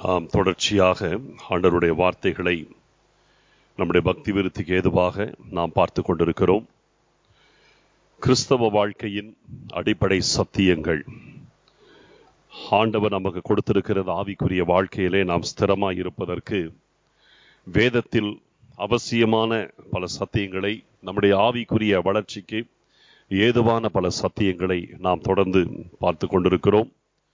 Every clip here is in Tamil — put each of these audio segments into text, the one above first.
ஆம் தொடர்ச்சியாக ஆண்டவருடைய வார்த்தைகளை நம்முடைய பக்தி விருத்திக்கு ஏதுவாக நாம் பார்த்து கொண்டிருக்கிறோம் கிறிஸ்தவ வாழ்க்கையின் அடிப்படை சத்தியங்கள் ஆண்டவர் நமக்கு கொடுத்திருக்கிறது ஆவிக்குரிய வாழ்க்கையிலே நாம் ஸ்திரமாய் இருப்பதற்கு வேதத்தில் அவசியமான பல சத்தியங்களை நம்முடைய ஆவிக்குரிய வளர்ச்சிக்கு ஏதுவான பல சத்தியங்களை நாம் தொடர்ந்து பார்த்து கொண்டிருக்கிறோம்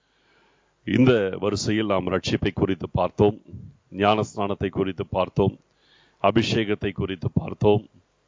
இந்த வரிசையில் நாம் ரட்சிப்பை குறித்து பார்த்தோம் ஞானஸ்நானத்தை குறித்து பார்த்தோம் அபிஷேகத்தை குறித்து பார்த்தோம்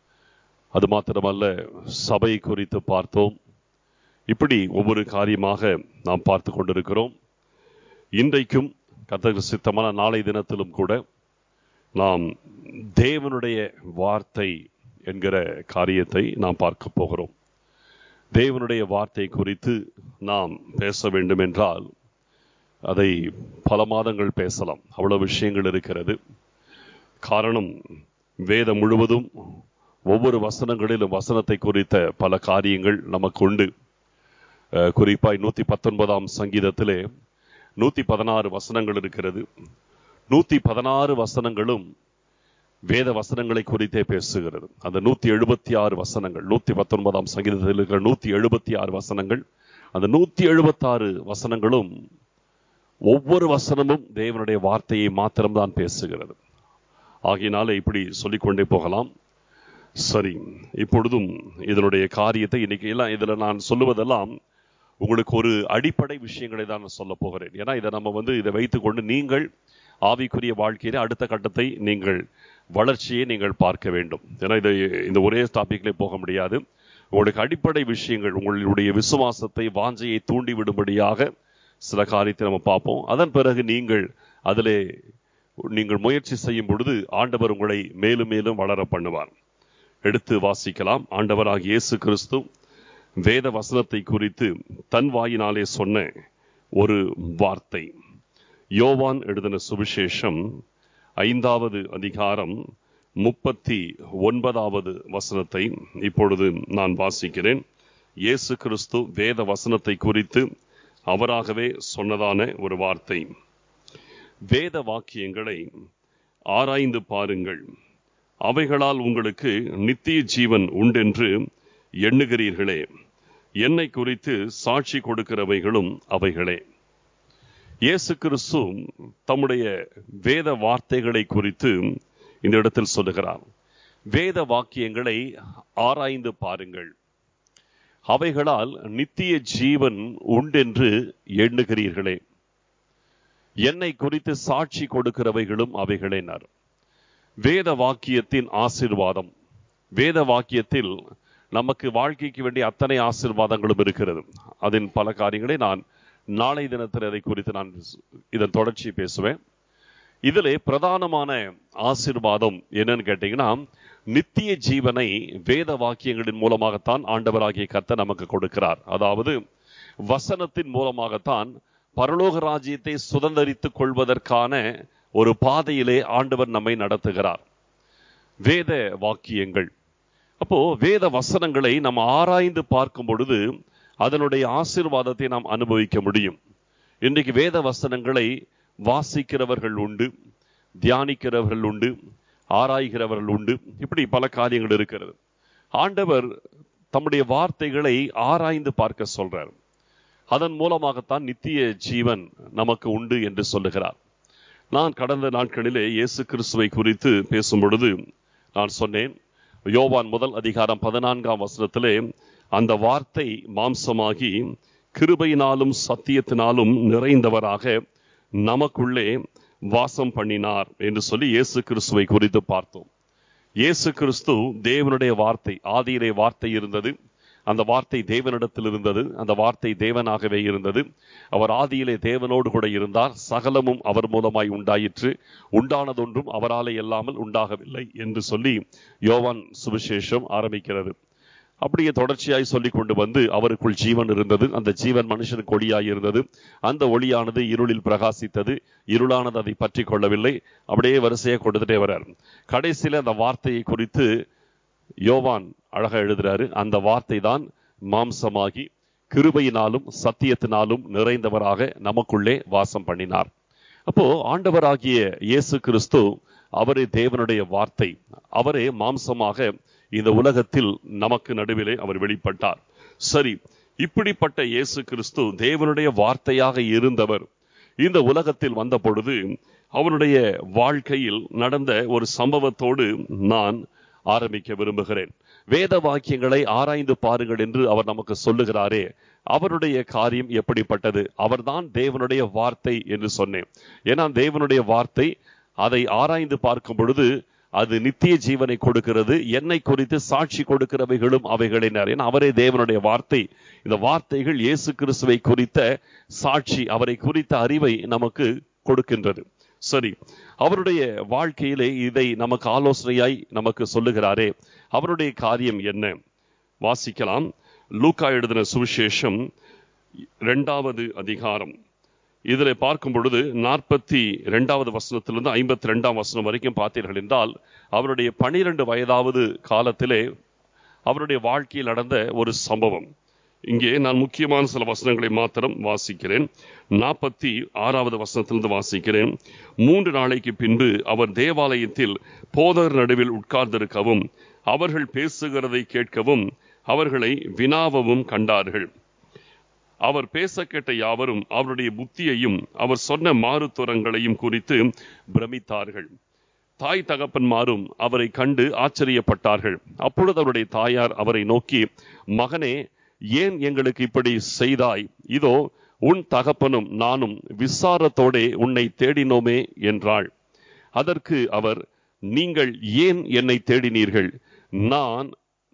அது மாத்திரமல்ல சபை குறித்து பார்த்தோம் இப்படி ஒவ்வொரு காரியமாக நாம் பார்த்து கொண்டிருக்கிறோம் இன்றைக்கும் கத்தக சித்தமான நாளை தினத்திலும் கூட நாம் தேவனுடைய வார்த்தை என்கிற காரியத்தை நாம் பார்க்க போகிறோம் தேவனுடைய வார்த்தை குறித்து நாம் பேச வேண்டும் என்றால் அதை பல மாதங்கள் பேசலாம் அவ்வளவு விஷயங்கள் இருக்கிறது காரணம் வேதம் முழுவதும் ஒவ்வொரு வசனங்களிலும் வசனத்தை குறித்த பல காரியங்கள் நமக்கு உண்டு குறிப்பாய் நூத்தி பத்தொன்பதாம் சங்கீதத்திலே நூத்தி பதினாறு வசனங்கள் இருக்கிறது நூத்தி பதினாறு வசனங்களும் வேத வசனங்களை குறித்தே பேசுகிறது அந்த நூத்தி எழுபத்தி ஆறு வசனங்கள் நூத்தி பத்தொன்பதாம் சங்கீதத்தில் இருக்கிற நூத்தி எழுபத்தி ஆறு வசனங்கள் அந்த நூத்தி எழுபத்தி ஆறு வசனங்களும் ஒவ்வொரு வசனமும் தேவனுடைய வார்த்தையை மாத்திரம்தான் பேசுகிறது ஆகையினால இப்படி சொல்லிக்கொண்டே போகலாம் சரி இப்பொழுதும் இதனுடைய காரியத்தை இன்னைக்கு எல்லாம் இதுல நான் சொல்லுவதெல்லாம் உங்களுக்கு ஒரு அடிப்படை விஷயங்களை தான் நான் சொல்ல போகிறேன் ஏன்னா இதை நம்ம வந்து இதை வைத்துக்கொண்டு நீங்கள் ஆவிக்குரிய வாழ்க்கையில அடுத்த கட்டத்தை நீங்கள் வளர்ச்சியை நீங்கள் பார்க்க வேண்டும் ஏன்னா இதை இந்த ஒரே டாபிக்ல போக முடியாது உங்களுக்கு அடிப்படை விஷயங்கள் உங்களுடைய விசுவாசத்தை வாஞ்சையை தூண்டி விடும்படியாக சில காரியத்தை நம்ம பார்ப்போம் அதன் பிறகு நீங்கள் அதிலே நீங்கள் முயற்சி செய்யும் பொழுது ஆண்டவர் உங்களை மேலும் மேலும் வளர பண்ணுவார் எடுத்து வாசிக்கலாம் ஆண்டவராக இயேசு கிறிஸ்து வேத வசனத்தை குறித்து தன் வாயினாலே சொன்ன ஒரு வார்த்தை யோவான் எழுதின சுவிசேஷம் ஐந்தாவது அதிகாரம் முப்பத்தி ஒன்பதாவது வசனத்தை இப்பொழுது நான் வாசிக்கிறேன் இயேசு கிறிஸ்து வேத வசனத்தை குறித்து அவராகவே சொன்னதான ஒரு வார்த்தை வேத வாக்கியங்களை ஆராய்ந்து பாருங்கள் அவைகளால் உங்களுக்கு நித்திய ஜீவன் உண்டென்று எண்ணுகிறீர்களே என்னை குறித்து சாட்சி கொடுக்கிறவைகளும் அவைகளே இயேசு கிறிஸ்து தம்முடைய வேத வார்த்தைகளை குறித்து இந்த இடத்தில் சொல்லுகிறார் வேத வாக்கியங்களை ஆராய்ந்து பாருங்கள் அவைகளால் நித்திய ஜீவன் உண்டென்று எண்ணுகிறீர்களே என்னை குறித்து சாட்சி கொடுக்கிறவைகளும் அவைகளேனார் வேத வாக்கியத்தின் ஆசிர்வாதம் வேத வாக்கியத்தில் நமக்கு வாழ்க்கைக்கு வேண்டிய அத்தனை ஆசிர்வாதங்களும் இருக்கிறது அதன் பல காரியங்களை நான் நாளை தினத்தில் அதை குறித்து நான் இதன் தொடர்ச்சி பேசுவேன் இதிலே பிரதானமான ஆசிர்வாதம் என்னன்னு கேட்டீங்கன்னா நித்திய ஜீவனை வேத வாக்கியங்களின் மூலமாகத்தான் ஆண்டவராகிய கத்த நமக்கு கொடுக்கிறார் அதாவது வசனத்தின் மூலமாகத்தான் பரலோக ராஜ்யத்தை சுதந்திரித்துக் கொள்வதற்கான ஒரு பாதையிலே ஆண்டவர் நம்மை நடத்துகிறார் வேத வாக்கியங்கள் அப்போ வேத வசனங்களை நம்ம ஆராய்ந்து பார்க்கும் பொழுது அதனுடைய ஆசிர்வாதத்தை நாம் அனுபவிக்க முடியும் இன்றைக்கு வேத வசனங்களை வாசிக்கிறவர்கள் உண்டு தியானிக்கிறவர்கள் உண்டு ஆராய்கிறவர்கள் உண்டு இப்படி பல காரியங்கள் இருக்கிறது ஆண்டவர் தம்முடைய வார்த்தைகளை ஆராய்ந்து பார்க்க சொல்றார் அதன் மூலமாகத்தான் நித்திய ஜீவன் நமக்கு உண்டு என்று சொல்லுகிறார் நான் கடந்த நாட்களிலே இயேசு கிறிஸ்துவை குறித்து பேசும் பொழுது நான் சொன்னேன் யோவான் முதல் அதிகாரம் பதினான்காம் வசனத்திலே அந்த வார்த்தை மாம்சமாகி கிருபையினாலும் சத்தியத்தினாலும் நிறைந்தவராக நமக்குள்ளே வாசம் பண்ணினார் என்று சொல்லி இயேசு கிறிஸ்துவை குறித்து பார்த்தோம் இயேசு கிறிஸ்து தேவனுடைய வார்த்தை ஆதியிலே வார்த்தை இருந்தது அந்த வார்த்தை தேவனிடத்தில் இருந்தது அந்த வார்த்தை தேவனாகவே இருந்தது அவர் ஆதியிலே தேவனோடு கூட இருந்தார் சகலமும் அவர் மூலமாய் உண்டாயிற்று உண்டானதொன்றும் அவராலே இல்லாமல் உண்டாகவில்லை என்று சொல்லி யோவான் சுவிசேஷம் ஆரம்பிக்கிறது அப்படியே தொடர்ச்சியாய் சொல்லி கொண்டு வந்து அவருக்குள் ஜீவன் இருந்தது அந்த ஜீவன் மனுஷனுக்கு ஒளியாய் இருந்தது அந்த ஒளியானது இருளில் பிரகாசித்தது இருளானது அதை பற்றி கொள்ளவில்லை அப்படியே வரிசையை கொடுத்துட்டே வர்றார் கடைசியில அந்த வார்த்தையை குறித்து யோவான் அழகா எழுதுறாரு அந்த வார்த்தை தான் மாம்சமாகி கிருபையினாலும் சத்தியத்தினாலும் நிறைந்தவராக நமக்குள்ளே வாசம் பண்ணினார் அப்போ ஆண்டவராகிய இயேசு கிறிஸ்து அவரே தேவனுடைய வார்த்தை அவரே மாம்சமாக இந்த உலகத்தில் நமக்கு நடுவிலே அவர் வெளிப்பட்டார் சரி இப்படிப்பட்ட இயேசு கிறிஸ்து தேவனுடைய வார்த்தையாக இருந்தவர் இந்த உலகத்தில் வந்த பொழுது அவருடைய வாழ்க்கையில் நடந்த ஒரு சம்பவத்தோடு நான் ஆரம்பிக்க விரும்புகிறேன் வேத வாக்கியங்களை ஆராய்ந்து பாருங்கள் என்று அவர் நமக்கு சொல்லுகிறாரே அவருடைய காரியம் எப்படிப்பட்டது அவர்தான் தேவனுடைய வார்த்தை என்று சொன்னேன் ஏன்னா தேவனுடைய வார்த்தை அதை ஆராய்ந்து பார்க்கும் பொழுது அது நித்திய ஜீவனை கொடுக்கிறது என்னை குறித்து சாட்சி கொடுக்கிறவைகளும் அவைகளினர் ஏன்னா அவரே தேவனுடைய வார்த்தை இந்த வார்த்தைகள் இயேசு கிறிஸ்துவை குறித்த சாட்சி அவரை குறித்த அறிவை நமக்கு கொடுக்கின்றது சரி அவருடைய வாழ்க்கையிலே இதை நமக்கு ஆலோசனையாய் நமக்கு சொல்லுகிறாரே அவருடைய காரியம் என்ன வாசிக்கலாம் லூக்கா எழுதின சுவிசேஷம் இரண்டாவது அதிகாரம் இதில் பார்க்கும் பொழுது நாற்பத்தி ரெண்டாவது வசனத்திலிருந்து ஐம்பத்தி ரெண்டாம் வசனம் வரைக்கும் பார்த்தீர்கள் என்றால் அவருடைய பனிரெண்டு வயதாவது காலத்திலே அவருடைய வாழ்க்கையில் நடந்த ஒரு சம்பவம் இங்கே நான் முக்கியமான சில வசனங்களை மாத்திரம் வாசிக்கிறேன் நாற்பத்தி ஆறாவது வசனத்திலிருந்து வாசிக்கிறேன் மூன்று நாளைக்கு பின்பு அவர் தேவாலயத்தில் போதர் நடுவில் உட்கார்ந்திருக்கவும் அவர்கள் பேசுகிறதை கேட்கவும் அவர்களை வினாவவும் கண்டார்கள் அவர் பேச கேட்ட யாவரும் அவருடைய புத்தியையும் அவர் சொன்ன மாறுத்துரங்களையும் குறித்து பிரமித்தார்கள் தாய் தகப்பன்மாரும் அவரை கண்டு ஆச்சரியப்பட்டார்கள் அப்பொழுது அவருடைய தாயார் அவரை நோக்கி மகனே ஏன் எங்களுக்கு இப்படி செய்தாய் இதோ உன் தகப்பனும் நானும் விசாரத்தோடே உன்னை தேடினோமே என்றாள் அதற்கு அவர் நீங்கள் ஏன் என்னை தேடினீர்கள் நான்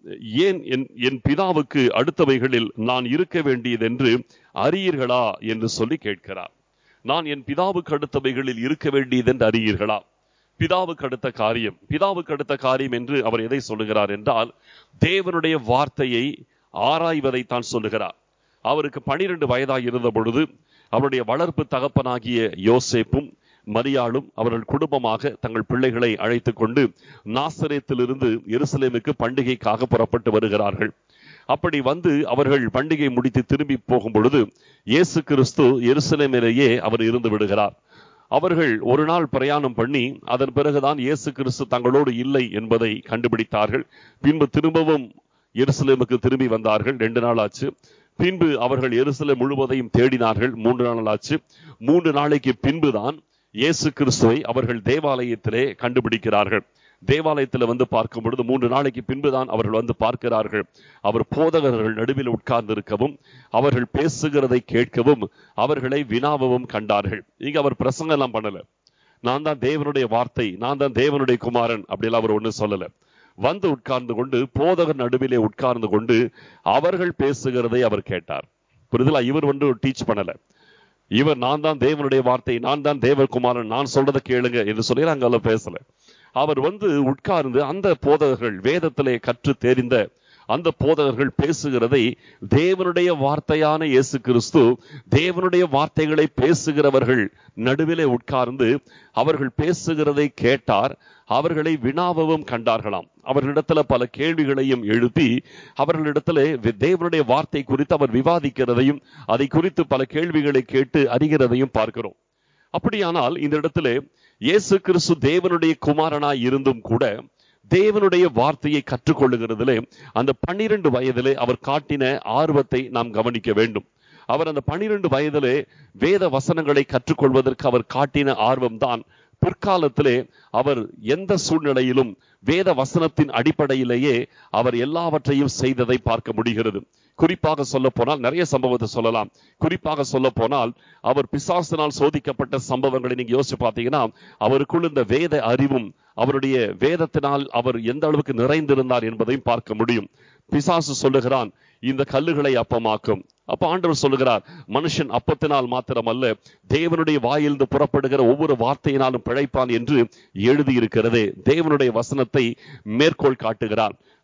ஏன் என் என் பிதாவுக்கு அடுத்தவைகளில் நான் இருக்க வேண்டியதென்று அறியீர்களா என்று சொல்லி கேட்கிறார் நான் என் பிதாவுக்கு அடுத்தவைகளில் இருக்க வேண்டியதென்று அறியீர்களா பிதாவுக்கு அடுத்த காரியம் பிதாவுக்கு அடுத்த காரியம் என்று அவர் எதை சொல்லுகிறார் என்றால் தேவனுடைய வார்த்தையை ஆராய்வதை தான் சொல்லுகிறார் அவருக்கு பனிரெண்டு வயதாக இருந்த பொழுது அவருடைய வளர்ப்பு தகப்பனாகிய யோசேப்பும் மரியாளும் அவர்கள் குடும்பமாக தங்கள் பிள்ளைகளை அழைத்து கொண்டு நாசரேத்திலிருந்து எருசலேமுக்கு பண்டிகைக்காக புறப்பட்டு வருகிறார்கள் அப்படி வந்து அவர்கள் பண்டிகை முடித்து திரும்பி போகும் பொழுது இயேசு கிறிஸ்து எருசலேமிலேயே அவர் இருந்து விடுகிறார் அவர்கள் ஒரு நாள் பிரயாணம் பண்ணி அதன் பிறகுதான் இயேசு கிறிஸ்து தங்களோடு இல்லை என்பதை கண்டுபிடித்தார்கள் பின்பு திரும்பவும் எருசலேமுக்கு திரும்பி வந்தார்கள் ரெண்டு நாள் ஆச்சு பின்பு அவர்கள் எருசலேம் முழுவதையும் தேடினார்கள் மூன்று நாள் ஆச்சு மூன்று நாளைக்கு பின்புதான் இயேசு கிறிஸ்துவை அவர்கள் தேவாலயத்திலே கண்டுபிடிக்கிறார்கள் தேவாலயத்தில் வந்து பார்க்கும் பொழுது மூன்று நாளைக்கு பின்புதான் அவர்கள் வந்து பார்க்கிறார்கள் அவர் போதகர்கள் நடுவில் உட்கார்ந்து இருக்கவும் அவர்கள் பேசுகிறதை கேட்கவும் அவர்களை வினாவவும் கண்டார்கள் இங்க அவர் பிரசங்கம் எல்லாம் பண்ணல நான் தான் தேவனுடைய வார்த்தை நான் தான் தேவனுடைய குமாரன் அப்படிலாம் அவர் ஒண்ணு சொல்லல வந்து உட்கார்ந்து கொண்டு போதகர் நடுவிலே உட்கார்ந்து கொண்டு அவர்கள் பேசுகிறதை அவர் கேட்டார் புரிதலா இவர் வந்து டீச் பண்ணல இவர் நான் தான் தேவனுடைய வார்த்தை நான் தான் தேவகுமாரன் நான் சொல்றதை கேளுங்க என்று சொல்லி அங்க பேசல அவர் வந்து உட்கார்ந்து அந்த போதகர்கள் வேதத்திலே கற்று தெரிந்த அந்த போதகர்கள் பேசுகிறதை தேவனுடைய வார்த்தையான இயேசு கிறிஸ்து தேவனுடைய வார்த்தைகளை பேசுகிறவர்கள் நடுவிலே உட்கார்ந்து அவர்கள் பேசுகிறதை கேட்டார் அவர்களை வினாவவும் கண்டார்களாம் அவர்களிடத்துல பல கேள்விகளையும் எழுப்பி அவர்களிடத்துல தேவனுடைய வார்த்தை குறித்து அவர் விவாதிக்கிறதையும் அதை குறித்து பல கேள்விகளை கேட்டு அறிகிறதையும் பார்க்கிறோம் அப்படியானால் இந்த இடத்துல இயேசு கிறிஸ்து தேவனுடைய குமாரனாய் இருந்தும் கூட தேவனுடைய வார்த்தையை கற்றுக்கொள்ளுகிறதுல அந்த பன்னிரண்டு வயதிலே அவர் காட்டின ஆர்வத்தை நாம் கவனிக்க வேண்டும் அவர் அந்த பன்னிரண்டு வயதிலே வேத வசனங்களை கற்றுக்கொள்வதற்கு அவர் காட்டின ஆர்வம்தான் பிற்காலத்திலே அவர் எந்த சூழ்நிலையிலும் வேத வசனத்தின் அடிப்படையிலேயே அவர் எல்லாவற்றையும் செய்ததை பார்க்க முடிகிறது குறிப்பாக சொல்ல போனால் நிறைய சம்பவத்தை சொல்லலாம் குறிப்பாக சொல்ல போனால் அவர் பிசாசினால் சோதிக்கப்பட்ட சம்பவங்களை நீங்க யோசிச்சு பார்த்தீங்கன்னா அவருக்குள் இந்த வேத அறிவும் அவருடைய வேதத்தினால் அவர் எந்த அளவுக்கு நிறைந்திருந்தார் என்பதையும் பார்க்க முடியும் பிசாசு சொல்லுகிறான் இந்த கல்லுகளை அப்பமாக்கும் அப்ப ஆண்டவர் சொல்லுகிறார் மனுஷன் அப்பத்தினால் மாத்திரமல்ல தேவனுடைய வாயிலிருந்து புறப்படுகிற ஒவ்வொரு வார்த்தையினாலும் பிழைப்பான் என்று எழுதியிருக்கிறதே தேவனுடைய வசனத்தை மேற்கோள் காட்டுகிறார்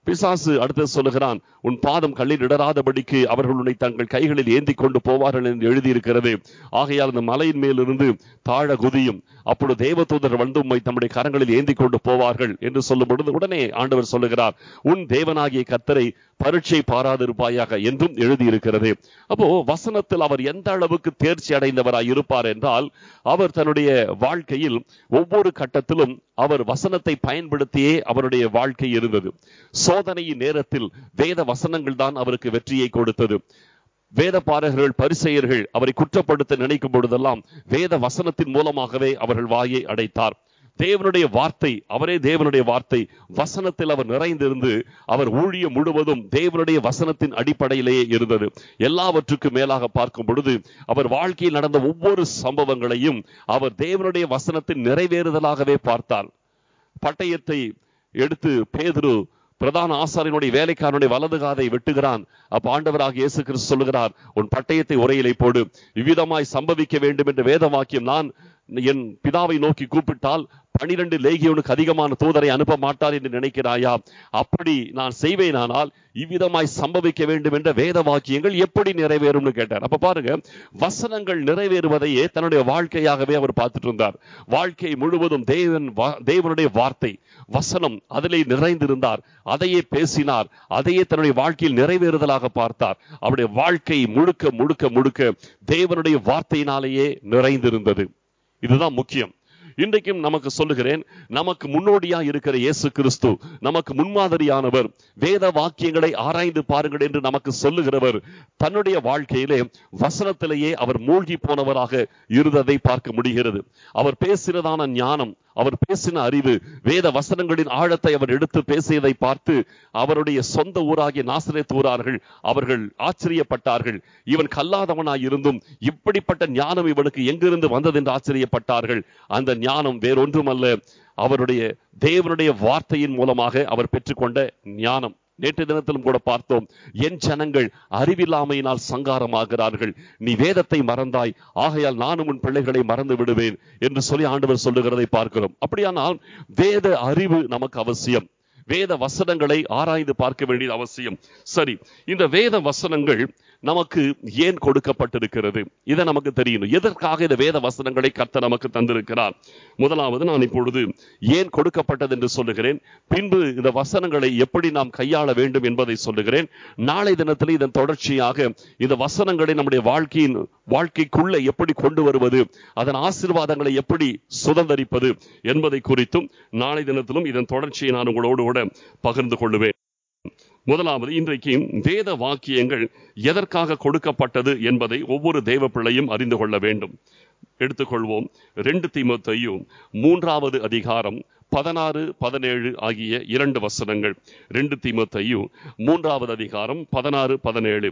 பிசாசு அடுத்து சொல்லுகிறான் உன் பாதம் கல்லில் இடராதபடிக்கு அவர்கள் உன்னை தங்கள் கைகளில் ஏந்தி கொண்டு போவார்கள் என்று எழுதியிருக்கிறது ஆகையால் அந்த மலையின் மேலிருந்து தாழ குதியும் அப்பொழுது தேவதூதர் வந்து உம்மை தம்முடைய கரங்களில் ஏந்தி கொண்டு போவார்கள் என்று சொல்லும் பொழுது உடனே ஆண்டவர் சொல்லுகிறார் உன் தேவனாகிய கத்தரை பரீட்சை பாராதிருப்பாயாக என்றும் எழுதியிருக்கிறது அப்போ வசனத்தில் அவர் எந்த அளவுக்கு தேர்ச்சி அடைந்தவராய் இருப்பார் என்றால் அவர் தன்னுடைய வாழ்க்கையில் ஒவ்வொரு கட்டத்திலும் அவர் வசனத்தை பயன்படுத்தியே அவருடைய வாழ்க்கை இருந்தது சோதனையின் நேரத்தில் வேத வசனங்கள் தான் அவருக்கு வெற்றியை கொடுத்தது வேத பாரகர்கள் பரிசெயர்கள் அவரை குற்றப்படுத்த நினைக்கும் பொழுதெல்லாம் வேத வசனத்தின் மூலமாகவே அவர்கள் வாயை அடைத்தார் தேவனுடைய வார்த்தை அவரே தேவனுடைய வார்த்தை வசனத்தில் அவர் நிறைந்திருந்து அவர் ஊழியம் முழுவதும் தேவனுடைய வசனத்தின் அடிப்படையிலேயே இருந்தது எல்லாவற்றுக்கும் மேலாக பார்க்கும் பொழுது அவர் வாழ்க்கையில் நடந்த ஒவ்வொரு சம்பவங்களையும் அவர் தேவனுடைய வசனத்தின் நிறைவேறுதலாகவே பார்த்தார் பட்டயத்தை எடுத்து பேதுரு பிரதான ஆசாரியனுடைய வேலைக்காரனுடைய வலது காதை வெட்டுகிறான் அப்ப ஆண்டவராக இயேசு கிறிஸ்து சொல்லுகிறார் உன் பட்டயத்தை உரையிலே போடு இவ்விதமாய் சம்பவிக்க வேண்டும் என்ற வேத வாக்கியம் நான் என் பிதாவை நோக்கி கூப்பிட்டால் பனிரெண்டு லேகியோனுக்கு அதிகமான தூதரை அனுப்ப மாட்டார் என்று நினைக்கிறாயா அப்படி நான் செய்வேனானால் இவ்விதமாய் சம்பவிக்க வேண்டும் என்ற வேத வாக்கியங்கள் எப்படி நிறைவேறும்னு கேட்டார் அப்ப பாருங்க வசனங்கள் நிறைவேறுவதையே தன்னுடைய வாழ்க்கையாகவே அவர் பார்த்துட்டு இருந்தார் வாழ்க்கை முழுவதும் தேவன் வா- தேவனுடைய வார்த்தை வசனம் அதிலே நிறைந்திருந்தார் அதையே பேசினார் அதையே தன்னுடைய வாழ்க்கையில் நிறைவேறுதலாக பார்த்தார் அவருடைய வாழ்க்கை முழுக்க முழுக்க முழுக்க தேவனுடைய வார்த்தையினாலேயே நிறைந்திருந்தது இதுதான் முக்கியம் இன்றைக்கும் நமக்கு சொல்லுகிறேன் நமக்கு முன்னோடியா இருக்கிற இயேசு கிறிஸ்து நமக்கு முன்மாதிரியானவர் வேத வாக்கியங்களை ஆராய்ந்து பாருங்கள் என்று நமக்கு சொல்லுகிறவர் தன்னுடைய வாழ்க்கையிலே வசனத்திலேயே அவர் மூழ்கி போனவராக இருந்ததை பார்க்க முடிகிறது அவர் பேசினதான ஞானம் அவர் பேசின அறிவு வேத வசனங்களின் ஆழத்தை அவர் எடுத்து பேசியதை பார்த்து அவருடைய சொந்த ஊராகிய நாசரேத் ஊரார்கள் அவர்கள் ஆச்சரியப்பட்டார்கள் இவன் கல்லாதவனாய் இருந்தும் இப்படிப்பட்ட ஞானம் இவனுக்கு எங்கிருந்து வந்தது என்று ஆச்சரியப்பட்டார்கள் அந்த ஞானம் வேறொன்றுமல்ல அவருடைய தேவனுடைய வார்த்தையின் மூலமாக அவர் பெற்றுக்கொண்ட ஞானம் நேற்று தினத்திலும் கூட பார்த்தோம் என் ஜனங்கள் அறிவில்லாமையினால் சங்காரமாகிறார்கள் நீ வேதத்தை மறந்தாய் ஆகையால் நானும் உன் பிள்ளைகளை மறந்து விடுவேன் என்று சொல்லி ஆண்டவர் சொல்லுகிறதை பார்க்கிறோம் அப்படியானால் வேத அறிவு நமக்கு அவசியம் வேத வசனங்களை ஆராய்ந்து பார்க்க வேண்டியது அவசியம் சரி இந்த வேத வசனங்கள் நமக்கு ஏன் கொடுக்கப்பட்டிருக்கிறது இதை நமக்கு தெரியணும் எதற்காக இந்த வேத வசனங்களை கர்த்தர் நமக்கு தந்திருக்கிறார் முதலாவது நான் இப்பொழுது ஏன் கொடுக்கப்பட்டது என்று சொல்லுகிறேன் பின்பு இந்த வசனங்களை எப்படி நாம் கையாள வேண்டும் என்பதை சொல்லுகிறேன் நாளை தினத்தில் இதன் தொடர்ச்சியாக இந்த வசனங்களை நம்முடைய வாழ்க்கையின் வாழ்க்கைக்குள்ள எப்படி கொண்டு வருவது அதன் ஆசீர்வாதங்களை எப்படி சுதந்தரிப்பது என்பதை குறித்தும் நாளை தினத்திலும் இதன் தொடர்ச்சியை நான் உங்களோடு கூட பகிர்ந்து கொள்ளுவேன் முதலாவது இன்றைக்கு வேத வாக்கியங்கள் எதற்காக கொடுக்கப்பட்டது என்பதை ஒவ்வொரு தேவ பிள்ளையும் அறிந்து கொள்ள வேண்டும் எடுத்துக்கொள்வோம் ரெண்டு தீமத்தையும் மூன்றாவது அதிகாரம் பதினாறு பதினேழு ஆகிய இரண்டு வசனங்கள் ரெண்டு தீமத்தையும் மூன்றாவது அதிகாரம் பதினாறு பதினேழு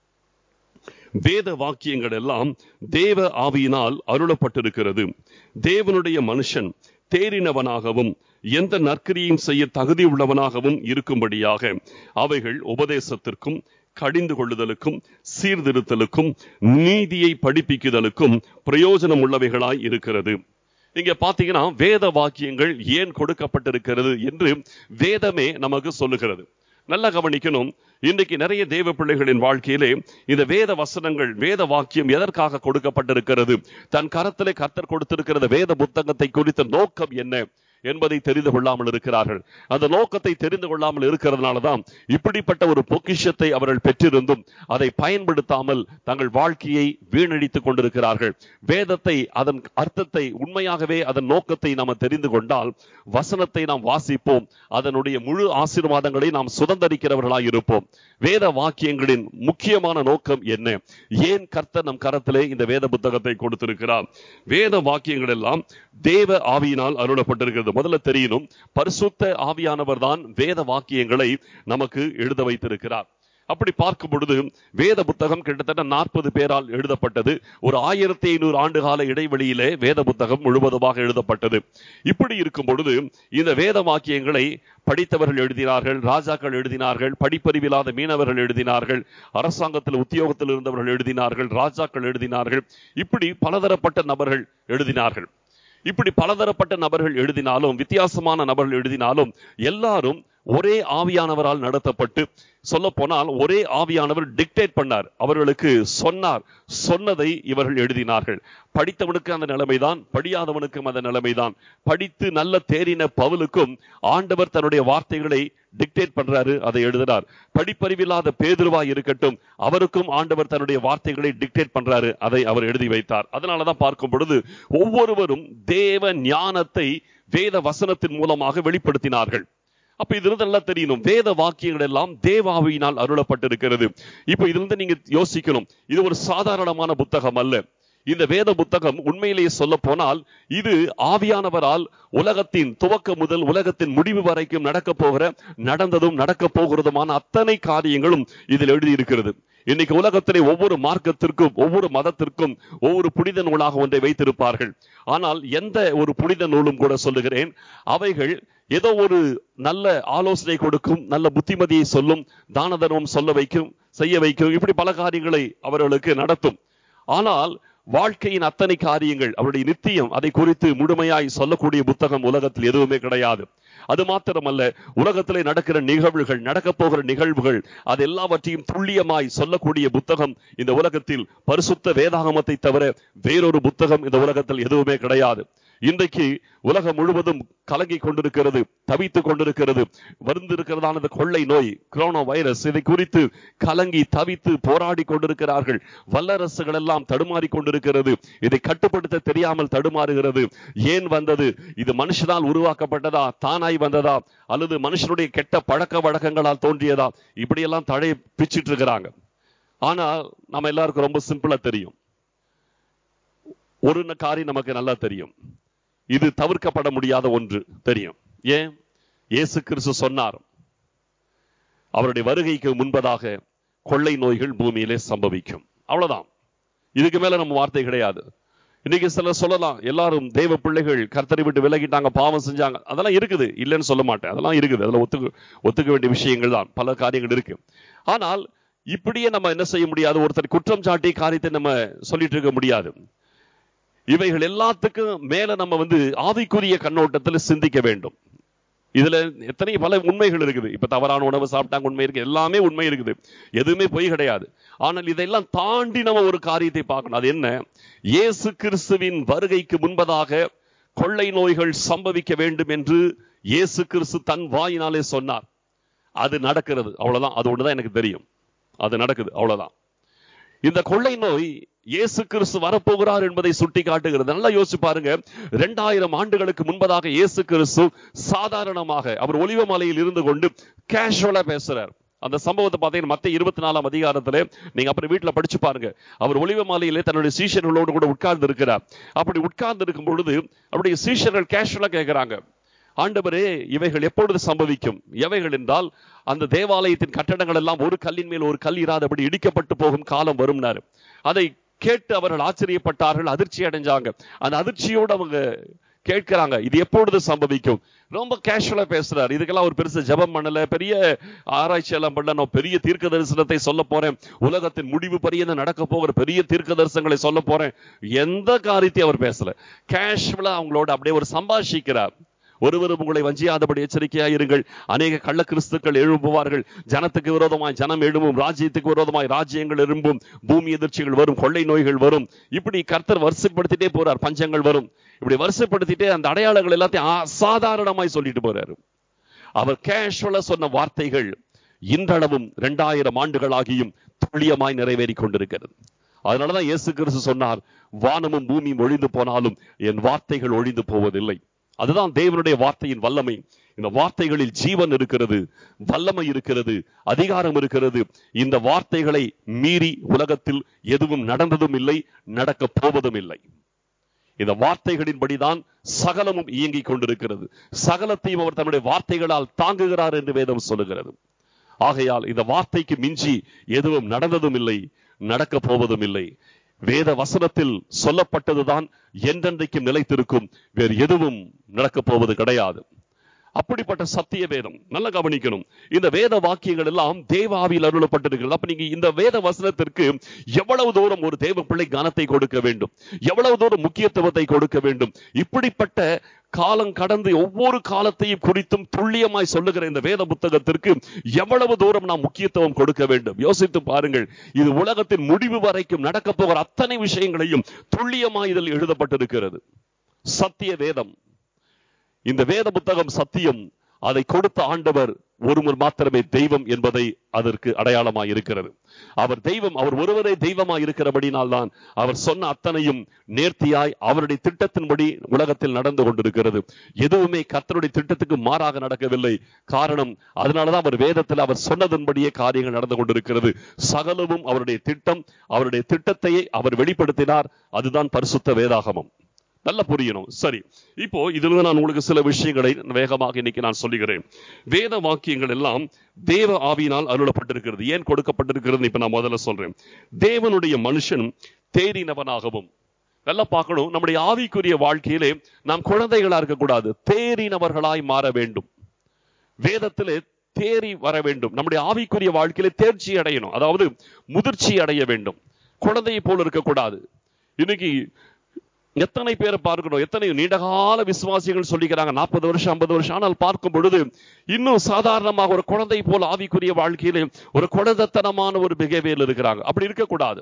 வேத வாக்கியங்கள் எல்லாம் தேவ ஆவியினால் அருளப்பட்டிருக்கிறது தேவனுடைய மனுஷன் தேறினவனாகவும் எந்த நற்கிரியும் செய்ய தகுதி உள்ளவனாகவும் இருக்கும்படியாக அவைகள் உபதேசத்திற்கும் கடிந்து கொள்ளுதலுக்கும் சீர்திருத்தலுக்கும் நீதியை படிப்பிக்குதலுக்கும் பிரயோஜனம் உள்ளவைகளாய் இருக்கிறது இங்க பாத்தீங்கன்னா வேத வாக்கியங்கள் ஏன் கொடுக்கப்பட்டிருக்கிறது என்று வேதமே நமக்கு சொல்லுகிறது நல்லா கவனிக்கணும் இன்றைக்கு நிறைய தேவ பிள்ளைகளின் வாழ்க்கையிலே இந்த வேத வசனங்கள் வேத வாக்கியம் எதற்காக கொடுக்கப்பட்டிருக்கிறது தன் கரத்திலே கர்த்தர் கொடுத்திருக்கிறது வேத புத்தகத்தை குறித்த நோக்கம் என்ன என்பதை தெரிந்து கொள்ளாமல் இருக்கிறார்கள் அந்த நோக்கத்தை தெரிந்து கொள்ளாமல் இருக்கிறதுனால தான் இப்படிப்பட்ட ஒரு பொக்கிஷத்தை அவர்கள் பெற்றிருந்தும் அதை பயன்படுத்தாமல் தங்கள் வாழ்க்கையை வீணடித்துக் கொண்டிருக்கிறார்கள் வேதத்தை அதன் அர்த்தத்தை உண்மையாகவே அதன் நோக்கத்தை நாம் தெரிந்து கொண்டால் வசனத்தை நாம் வாசிப்போம் அதனுடைய முழு ஆசீர்வாதங்களை நாம் சுதந்திரிக்கிறவர்களாய் இருப்போம் வேத வாக்கியங்களின் முக்கியமான நோக்கம் என்ன ஏன் கர்த்தர் நம் கரத்திலே இந்த வேத புத்தகத்தை கொடுத்திருக்கிறார் வேத வாக்கியங்கள் எல்லாம் தேவ ஆவியினால் அருளப்பட்டிருக்கிறது முதல்ல தெரியணும் பரிசுத்த ஆவியானவர் தான் வேத வாக்கியங்களை நமக்கு எழுத வைத்திருக்கிறார் அப்படி பார்க்கும் பொழுது வேத புத்தகம் கிட்டத்தட்ட நாற்பது பேரால் எழுதப்பட்டது ஒரு ஆயிரத்தி ஐநூறு ஆண்டு கால இடைவெளியிலே வேத புத்தகம் முழுவதுமாக எழுதப்பட்டது இப்படி இருக்கும் பொழுது இந்த வேத வாக்கியங்களை படித்தவர்கள் எழுதினார்கள் ராஜாக்கள் எழுதினார்கள் படிப்பறிவில்லாத மீனவர்கள் எழுதினார்கள் அரசாங்கத்தில் உத்தியோகத்தில் இருந்தவர்கள் எழுதினார்கள் ராஜாக்கள் எழுதினார்கள் இப்படி பலதரப்பட்ட நபர்கள் எழுதினார்கள் இப்படி பலதரப்பட்ட நபர்கள் எழுதினாலும் வித்தியாசமான நபர்கள் எழுதினாலும் எல்லாரும் ஒரே ஆவியானவரால் நடத்தப்பட்டு சொல்ல போனால் ஒரே ஆவியானவர் டிக்டேட் பண்ணார் அவர்களுக்கு சொன்னார் சொன்னதை இவர்கள் எழுதினார்கள் படித்தவனுக்கு அந்த நிலைமைதான் படியாதவனுக்கும் அந்த நிலைமைதான் படித்து நல்ல தேறின பவுலுக்கும் ஆண்டவர் தன்னுடைய வார்த்தைகளை டிக்டேட் பண்றாரு அதை எழுதினார் படிப்பறிவில்லாத பேதுருவாய் இருக்கட்டும் அவருக்கும் ஆண்டவர் தன்னுடைய வார்த்தைகளை டிக்டேட் பண்றாரு அதை அவர் எழுதி வைத்தார் அதனாலதான் பார்க்கும் பொழுது ஒவ்வொருவரும் தேவ ஞானத்தை வேத வசனத்தின் மூலமாக வெளிப்படுத்தினார்கள் அப்ப இதிலிருந்து நல்லா தெரியணும் வேத வாக்கியங்கள் எல்லாம் தேவாவியினால் அருளப்பட்டிருக்கிறது இப்ப இதிலிருந்து நீங்க யோசிக்கணும் இது ஒரு சாதாரணமான புத்தகம் அல்ல இந்த வேத புத்தகம் உண்மையிலேயே சொல்ல போனால் இது ஆவியானவரால் உலகத்தின் துவக்க முதல் உலகத்தின் முடிவு வரைக்கும் நடக்க போகிற நடந்ததும் நடக்க போகிறதுமான அத்தனை காரியங்களும் இதில் எழுதியிருக்கிறது இன்னைக்கு உலகத்திலே ஒவ்வொரு மார்க்கத்திற்கும் ஒவ்வொரு மதத்திற்கும் ஒவ்வொரு புனித நூலாக ஒன்றை வைத்திருப்பார்கள் ஆனால் எந்த ஒரு புனித நூலும் கூட சொல்லுகிறேன் அவைகள் ஏதோ ஒரு நல்ல ஆலோசனை கொடுக்கும் நல்ல புத்திமதியை சொல்லும் தான தர்மம் சொல்ல வைக்கும் செய்ய வைக்கும் இப்படி பல காரியங்களை அவர்களுக்கு நடத்தும் ஆனால் வாழ்க்கையின் அத்தனை காரியங்கள் அவருடைய நித்தியம் அதை குறித்து முழுமையாய் சொல்லக்கூடிய புத்தகம் உலகத்தில் எதுவுமே கிடையாது அது மாத்திரமல்ல உலகத்திலே நடக்கிற நிகழ்வுகள் நடக்க போகிற நிகழ்வுகள் அது எல்லாவற்றையும் துல்லியமாய் சொல்லக்கூடிய புத்தகம் இந்த உலகத்தில் பரிசுத்த வேதாகமத்தை தவிர வேறொரு புத்தகம் இந்த உலகத்தில் எதுவுமே கிடையாது இன்றைக்கு உலகம் முழுவதும் கலங்கி கொண்டிருக்கிறது தவித்துக் கொண்டிருக்கிறது வருந்திருக்கிறதான இந்த கொள்ளை நோய் கொரோனா வைரஸ் இதை குறித்து கலங்கி தவித்து போராடி கொண்டிருக்கிறார்கள் வல்லரசுகள் எல்லாம் தடுமாறி கொண்டிருக்கிறது இதை கட்டுப்படுத்த தெரியாமல் தடுமாறுகிறது ஏன் வந்தது இது மனுஷனால் உருவாக்கப்பட்டதா தானாய் வந்ததா அல்லது மனுஷனுடைய கெட்ட பழக்க வழக்கங்களால் தோன்றியதா இப்படியெல்லாம் தடை பிச்சிட்டு இருக்கிறாங்க ஆனால் நம்ம எல்லாருக்கும் ரொம்ப சிம்பிளா தெரியும் ஒரு காரியம் நமக்கு நல்லா தெரியும் இது தவிர்க்கப்பட முடியாத ஒன்று தெரியும் ஏன் இயேசு கிறிஸ்து சொன்னார் அவருடைய வருகைக்கு முன்பதாக கொள்ளை நோய்கள் பூமியிலே சம்பவிக்கும் அவ்வளவுதான் இதுக்கு மேல நம்ம வார்த்தை கிடையாது இன்னைக்கு சிலர் சொல்லலாம் எல்லாரும் தெய்வ பிள்ளைகள் கர்த்தரை விட்டு விலகிட்டாங்க பாவம் செஞ்சாங்க அதெல்லாம் இருக்குது இல்லைன்னு சொல்ல மாட்டேன் அதெல்லாம் இருக்குது அதுல ஒத்துக்க ஒத்துக்க வேண்டிய விஷயங்கள் தான் பல காரியங்கள் இருக்கு ஆனால் இப்படியே நம்ம என்ன செய்ய முடியாது ஒருத்தர் குற்றம் சாட்டி காரியத்தை நம்ம சொல்லிட்டு இருக்க முடியாது இவைகள் எல்லாத்துக்கும் மேல நம்ம வந்து ஆவிக்குரிய கண்ணோட்டத்துல சிந்திக்க வேண்டும் இதுல எத்தனை பல உண்மைகள் இருக்குது இப்ப தவறான உணவு சாப்பிட்டாங்க உண்மை இருக்கு எல்லாமே உண்மை இருக்குது எதுவுமே பொய் கிடையாது ஆனால் இதெல்லாம் தாண்டி நம்ம ஒரு காரியத்தை பார்க்கணும் அது என்ன இயேசு கிறிஸ்துவின் வருகைக்கு முன்பதாக கொள்ளை நோய்கள் சம்பவிக்க வேண்டும் என்று இயேசு கிறிஸ்து தன் வாயினாலே சொன்னார் அது நடக்கிறது அவ்வளவுதான் அது ஒண்ணுதான் எனக்கு தெரியும் அது நடக்குது அவ்வளவுதான் இந்த கொள்ளை நோய் இயேசு கிறிஸ்து வரப்போகிறார் என்பதை சுட்டி காட்டுகிறது நல்லா யோசிச்சு பாருங்க ரெண்டாயிரம் ஆண்டுகளுக்கு முன்பதாக இயேசு கிறிஸ்து சாதாரணமாக அவர் ஒலிவ மலையில் இருந்து கொண்டு கேஷுவலா பேசுறார் அந்த சம்பவத்தை பார்த்தீங்கன்னா மத்த இருபத்தி நாலாம் அதிகாரத்துல நீங்க அப்புறம் வீட்டுல படிச்சு பாருங்க அவர் ஒளிவ மாலையிலே தன்னுடைய சீஷர்களோடு கூட உட்கார்ந்து இருக்கிறார் அப்படி உட்கார்ந்து இருக்கும் பொழுது அவருடைய சீஷர்கள் கேஷுவலா கேட்கிறாங்க ஆண்டவரே இவைகள் எப்பொழுது சம்பவிக்கும் எவைகள் என்றால் அந்த தேவாலயத்தின் கட்டடங்கள் எல்லாம் ஒரு கல்லின் மேல் ஒரு கல் இராதபடி இடிக்கப்பட்டு போகும் காலம் வரும்னாரு அதை கேட்டு அவர்கள் ஆச்சரியப்பட்டார்கள் அதிர்ச்சி அடைஞ்சாங்க அந்த அதிர்ச்சியோடு அவங்க கேட்கிறாங்க இது எப்பொழுது சம்பவிக்கும் ரொம்ப கேஷுவலா பேசுறாரு இதுக்கெல்லாம் ஒரு பெருசு ஜபம் பண்ணல பெரிய ஆராய்ச்சி எல்லாம் பண்ணல நான் பெரிய தீர்க்க தரிசனத்தை சொல்ல போறேன் உலகத்தின் முடிவு பரியந்த நடக்க போகிற பெரிய தீர்க்க தரிசனங்களை சொல்ல போறேன் எந்த காரியத்தையும் அவர் பேசல கேஷுவலா அவங்களோட அப்படியே ஒரு சம்பாஷிக்கிறார் ஒருவரும் உங்களை வஞ்சியாதபடி எச்சரிக்கையா இருங்கள் அநேக கள்ள கிறிஸ்துக்கள் எழும்புவார்கள் ஜனத்துக்கு விரோதமாய் ஜனம் எழும்பும் ராஜ்யத்துக்கு விரோதமாய் ராஜ்யங்கள் எழும்பும் பூமி எதிர்ச்சிகள் வரும் கொள்ளை நோய்கள் வரும் இப்படி கர்த்தர் வரிசைப்படுத்திட்டே போறார் பஞ்சங்கள் வரும் இப்படி வரிசைப்படுத்திட்டே அந்த அடையாளங்கள் எல்லாத்தையும் அசாதாரணமாய் சொல்லிட்டு போறாரு அவர் கேஷுவலா சொன்ன வார்த்தைகள் இன்றளவும் இரண்டாயிரம் ஆண்டுகளாகியும் துல்லியமாய் நிறைவேறி கொண்டிருக்கிறது அதனாலதான் இயேசு கிறிஸ்து சொன்னார் வானமும் பூமியும் ஒழிந்து போனாலும் என் வார்த்தைகள் ஒழிந்து போவதில்லை அதுதான் தேவனுடைய வார்த்தையின் வல்லமை இந்த வார்த்தைகளில் ஜீவன் இருக்கிறது வல்லமை இருக்கிறது அதிகாரம் இருக்கிறது இந்த வார்த்தைகளை மீறி உலகத்தில் எதுவும் நடந்ததும் இல்லை நடக்க போவதும் இல்லை இந்த வார்த்தைகளின்படிதான் சகலமும் இயங்கிக் கொண்டிருக்கிறது சகலத்தையும் அவர் தன்னுடைய வார்த்தைகளால் தாங்குகிறார் என்று வேதம் சொல்லுகிறது ஆகையால் இந்த வார்த்தைக்கு மிஞ்சி எதுவும் நடந்ததும் இல்லை நடக்க போவதும் இல்லை வேத வசனத்தில் சொல்லப்பட்டதுதான் என்றென்றைக்கும் நிலைத்திருக்கும் வேறு எதுவும் நடக்க போவது கிடையாது அப்படிப்பட்ட சத்திய வேதம் நல்லா கவனிக்கணும் இந்த வேத வாக்கியங்கள் எல்லாம் தேவாவியில் அருளப்பட்டிருக்கிறது அப்ப நீங்க இந்த வேத வசனத்திற்கு எவ்வளவு தூரம் ஒரு தேவ பிள்ளை கனத்தை கொடுக்க வேண்டும் எவ்வளவு தூரம் முக்கியத்துவத்தை கொடுக்க வேண்டும் இப்படிப்பட்ட காலம் கடந்து ஒவ்வொரு காலத்தையும் குறித்தும் துல்லியமாய் சொல்லுகிற இந்த வேத புத்தகத்திற்கு எவ்வளவு தூரம் நாம் முக்கியத்துவம் கொடுக்க வேண்டும் யோசித்து பாருங்கள் இது உலகத்தின் முடிவு வரைக்கும் நடக்க போகிற அத்தனை விஷயங்களையும் துல்லியமாய் இதில் எழுதப்பட்டிருக்கிறது சத்திய வேதம் இந்த வேத புத்தகம் சத்தியம் அதை கொடுத்த ஆண்டவர் ஒருவர் மாத்திரமே தெய்வம் என்பதை அதற்கு அடையாளமாய் இருக்கிறது அவர் தெய்வம் அவர் ஒருவரே தெய்வமாய் இருக்கிறபடினால் தான் அவர் சொன்ன அத்தனையும் நேர்த்தியாய் அவருடைய திட்டத்தின்படி உலகத்தில் நடந்து கொண்டிருக்கிறது எதுவுமே கர்த்தருடைய திட்டத்துக்கு மாறாக நடக்கவில்லை காரணம் அதனாலதான் அவர் வேதத்தில் அவர் சொன்னதன்படியே காரியங்கள் நடந்து கொண்டிருக்கிறது சகலமும் அவருடைய திட்டம் அவருடைய திட்டத்தையே அவர் வெளிப்படுத்தினார் அதுதான் பரிசுத்த வேதாகமம் நல்லா புரியணும் சரி இப்போ இதுல நான் உங்களுக்கு சில விஷயங்களை வேகமாக இன்னைக்கு நான் சொல்லுகிறேன் வேத வாக்கியங்கள் எல்லாம் தேவ ஆவியினால் அருளப்பட்டிருக்கிறது ஏன் கொடுக்கப்பட்டிருக்கிறது இப்ப நான் முதல்ல சொல்றேன் தேவனுடைய மனுஷன் தேறினவனாகவும் நல்லா பார்க்கணும் நம்முடைய ஆவிக்குரிய வாழ்க்கையிலே நாம் குழந்தைகளா இருக்கக்கூடாது தேறினவர்களாய் மாற வேண்டும் வேதத்திலே தேறி வர வேண்டும் நம்முடைய ஆவிக்குரிய வாழ்க்கையிலே தேர்ச்சி அடையணும் அதாவது முதிர்ச்சி அடைய வேண்டும் குழந்தையை போல இருக்கக்கூடாது இன்னைக்கு எத்தனை பேரை பார்க்கணும் எத்தனை நீண்டகால விசுவாசிகள் சொல்லிக்கிறாங்க நாற்பது வருஷம் ஐம்பது வருஷம் ஆனால் பார்க்கும் பொழுது இன்னும் சாதாரணமாக ஒரு குழந்தை போல் ஆவிக்குரிய வாழ்க்கையிலே ஒரு குழந்தைத்தனமான ஒரு பிஹேவியர் இருக்கிறாங்க அப்படி இருக்கக்கூடாது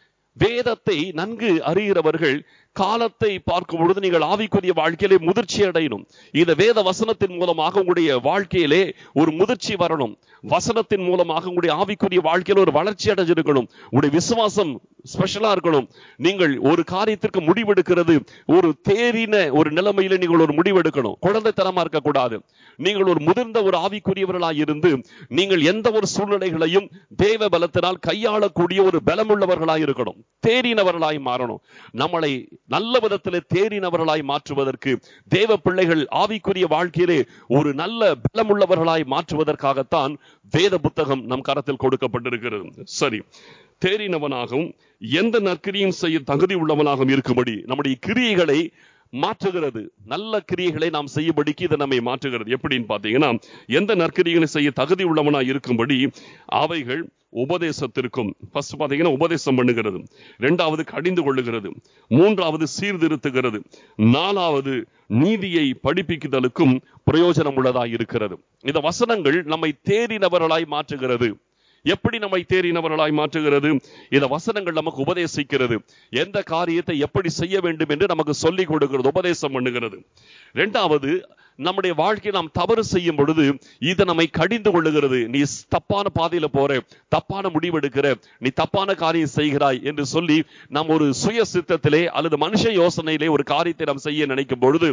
வேதத்தை நன்கு அறிகிறவர்கள் காலத்தை பார்க்கும் பொழுது நீங்கள் ஆவிக்குரிய வாழ்க்கையிலே முதிர்ச்சி அடையணும் இந்த வேத வசனத்தின் மூலமாக உங்களுடைய வாழ்க்கையிலே ஒரு முதிர்ச்சி வரணும் வசனத்தின் மூலமாக உங்களுடைய ஆவிக்குரிய வாழ்க்கையில ஒரு வளர்ச்சி அடைஞ்சிருக்கணும் உங்களுடைய விசுவாசம் ஸ்பெஷலா இருக்கணும் நீங்கள் ஒரு காரியத்திற்கு முடிவெடுக்கிறது ஒரு தேறின ஒரு நிலைமையில நீங்கள் ஒரு முடிவெடுக்கணும் குழந்தைத்தனமா இருக்கக்கூடாது நீங்கள் ஒரு முதிர்ந்த ஒரு ஆவிக்குரியவர்களாய் இருந்து நீங்கள் எந்த ஒரு சூழ்நிலைகளையும் தேவ பலத்தினால் கையாளக்கூடிய ஒரு பலமுள்ளவர்களாய் இருக்கணும் தேறினவர்களாய் மாறணும் நம்மளை நல்ல விதத்திலே தேறினவர்களாய் மாற்றுவதற்கு தேவ பிள்ளைகள் ஆவிக்குரிய வாழ்க்கையிலே ஒரு நல்ல பலமுள்ளவர்களாய் மாற்றுவதற்காகத்தான் வேத புத்தகம் நம் கரத்தில் கொடுக்கப்பட்டிருக்கிறது சரி தேறினவனாகவும் எந்த நற்கிரியும் செய்ய தகுதி உள்ளவனாகவும் இருக்கும்படி நம்முடைய கிரியைகளை மாற்றுகிறது நல்ல கிரியைகளை நாம் செய்யும்படிக்கு இதை நம்மை மாற்றுகிறது எப்படின்னு பாத்தீங்கன்னா எந்த நற்கிரிகளை செய்ய தகுதி உள்ளவனா இருக்கும்படி அவைகள் உபதேசத்திற்கும் ஃபர்ஸ்ட் பாத்தீங்கன்னா உபதேசம் பண்ணுகிறது ரெண்டாவது கடிந்து கொள்ளுகிறது மூன்றாவது சீர்திருத்துகிறது நாலாவது நீதியை படிப்பிக்குதலுக்கும் பிரயோஜனம் உள்ளதாய் இருக்கிறது இந்த வசனங்கள் நம்மை தேறினவர்களாய் மாற்றுகிறது எப்படி நம்மை தேறினவர்களாய் மாற்றுகிறது இந்த வசனங்கள் நமக்கு உபதேசிக்கிறது எந்த காரியத்தை எப்படி செய்ய வேண்டும் என்று நமக்கு சொல்லிக் கொடுக்கிறது உபதேசம் பண்ணுகிறது இரண்டாவது நம்முடைய வாழ்க்கை நாம் தவறு செய்யும் பொழுது இது நம்மை கடிந்து கொள்ளுகிறது நீ தப்பான பாதையில போற தப்பான முடிவெடுக்கிற நீ தப்பான காரியம் செய்கிறாய் என்று சொல்லி நாம் ஒரு சுய சித்தத்திலே அல்லது மனுஷ யோசனையிலே ஒரு காரியத்தை நாம் செய்ய நினைக்கும் பொழுது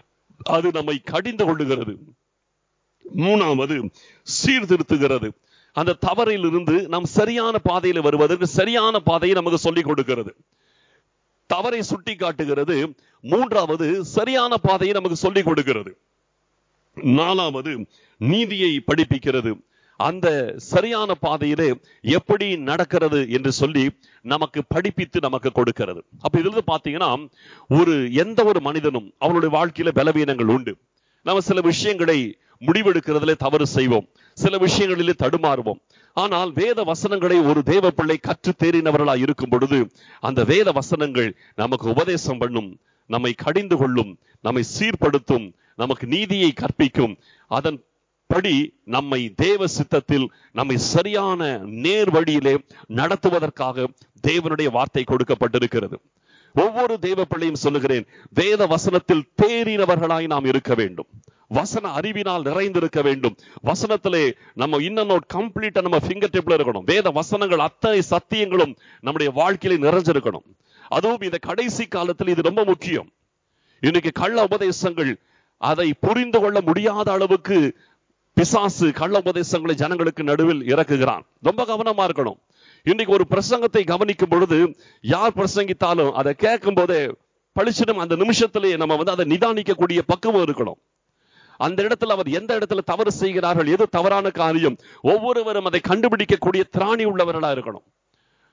அது நம்மை கடிந்து கொள்ளுகிறது மூணாவது சீர்திருத்துகிறது அந்த தவறில் இருந்து நாம் சரியான பாதையில வருவதற்கு சரியான பாதையை நமக்கு சொல்லிக் கொடுக்கிறது தவறை சுட்டி காட்டுகிறது மூன்றாவது சரியான பாதையை நமக்கு சொல்லிக் கொடுக்கிறது நாலாவது நீதியை படிப்பிக்கிறது அந்த சரியான பாதையிலே எப்படி நடக்கிறது என்று சொல்லி நமக்கு படிப்பித்து நமக்கு கொடுக்கிறது அப்ப இதுல இருந்து பாத்தீங்கன்னா ஒரு எந்த ஒரு மனிதனும் அவனுடைய வாழ்க்கையில பலவீனங்கள் உண்டு நம்ம சில விஷயங்களை முடிவெடுக்கிறதுல தவறு செய்வோம் சில விஷயங்களிலே தடுமாறுவோம் ஆனால் வேத வசனங்களை ஒரு தேவ பிள்ளை கற்று தேறினவர்களா இருக்கும் பொழுது அந்த வேத வசனங்கள் நமக்கு உபதேசம் பண்ணும் நம்மை கடிந்து கொள்ளும் நம்மை சீர்படுத்தும் நமக்கு நீதியை கற்பிக்கும் அதன் படி நம்மை தேவ சித்தத்தில் நம்மை சரியான நேர் வழியிலே நடத்துவதற்காக தேவனுடைய வார்த்தை கொடுக்கப்பட்டிருக்கிறது ஒவ்வொரு தேவ பிள்ளையும் சொல்லுகிறேன் வேத வசனத்தில் தேறினவர்களாய் நாம் இருக்க வேண்டும் வசன அறிவினால் நிறைந்திருக்க வேண்டும் வசனத்திலே நம்ம இன்னும் கம்ப்ளீட்டா நம்ம ஃபிங்கர் டிப்ல இருக்கணும் வேத வசனங்கள் அத்தனை சத்தியங்களும் நம்முடைய வாழ்க்கையில நிறைஞ்சிருக்கணும் அதுவும் இந்த கடைசி காலத்தில் இது ரொம்ப முக்கியம் இன்னைக்கு கள்ள உபதேசங்கள் அதை புரிந்து கொள்ள முடியாத அளவுக்கு பிசாசு கள்ள உபதேசங்களை ஜனங்களுக்கு நடுவில் இறக்குகிறான் ரொம்ப கவனமா இருக்கணும் இன்னைக்கு ஒரு பிரசங்கத்தை கவனிக்கும் பொழுது யார் பிரசங்கித்தாலும் அதை கேட்கும் போதே பளிச்சிடும் அந்த நிமிஷத்திலேயே நம்ம வந்து அதை நிதானிக்கக்கூடிய பக்குவம் இருக்கணும் அந்த இடத்துல அவர் எந்த இடத்துல தவறு செய்கிறார்கள் எது தவறான காரியம் ஒவ்வொருவரும் அதை கண்டுபிடிக்கக்கூடிய திராணி உள்ளவர்களா இருக்கணும்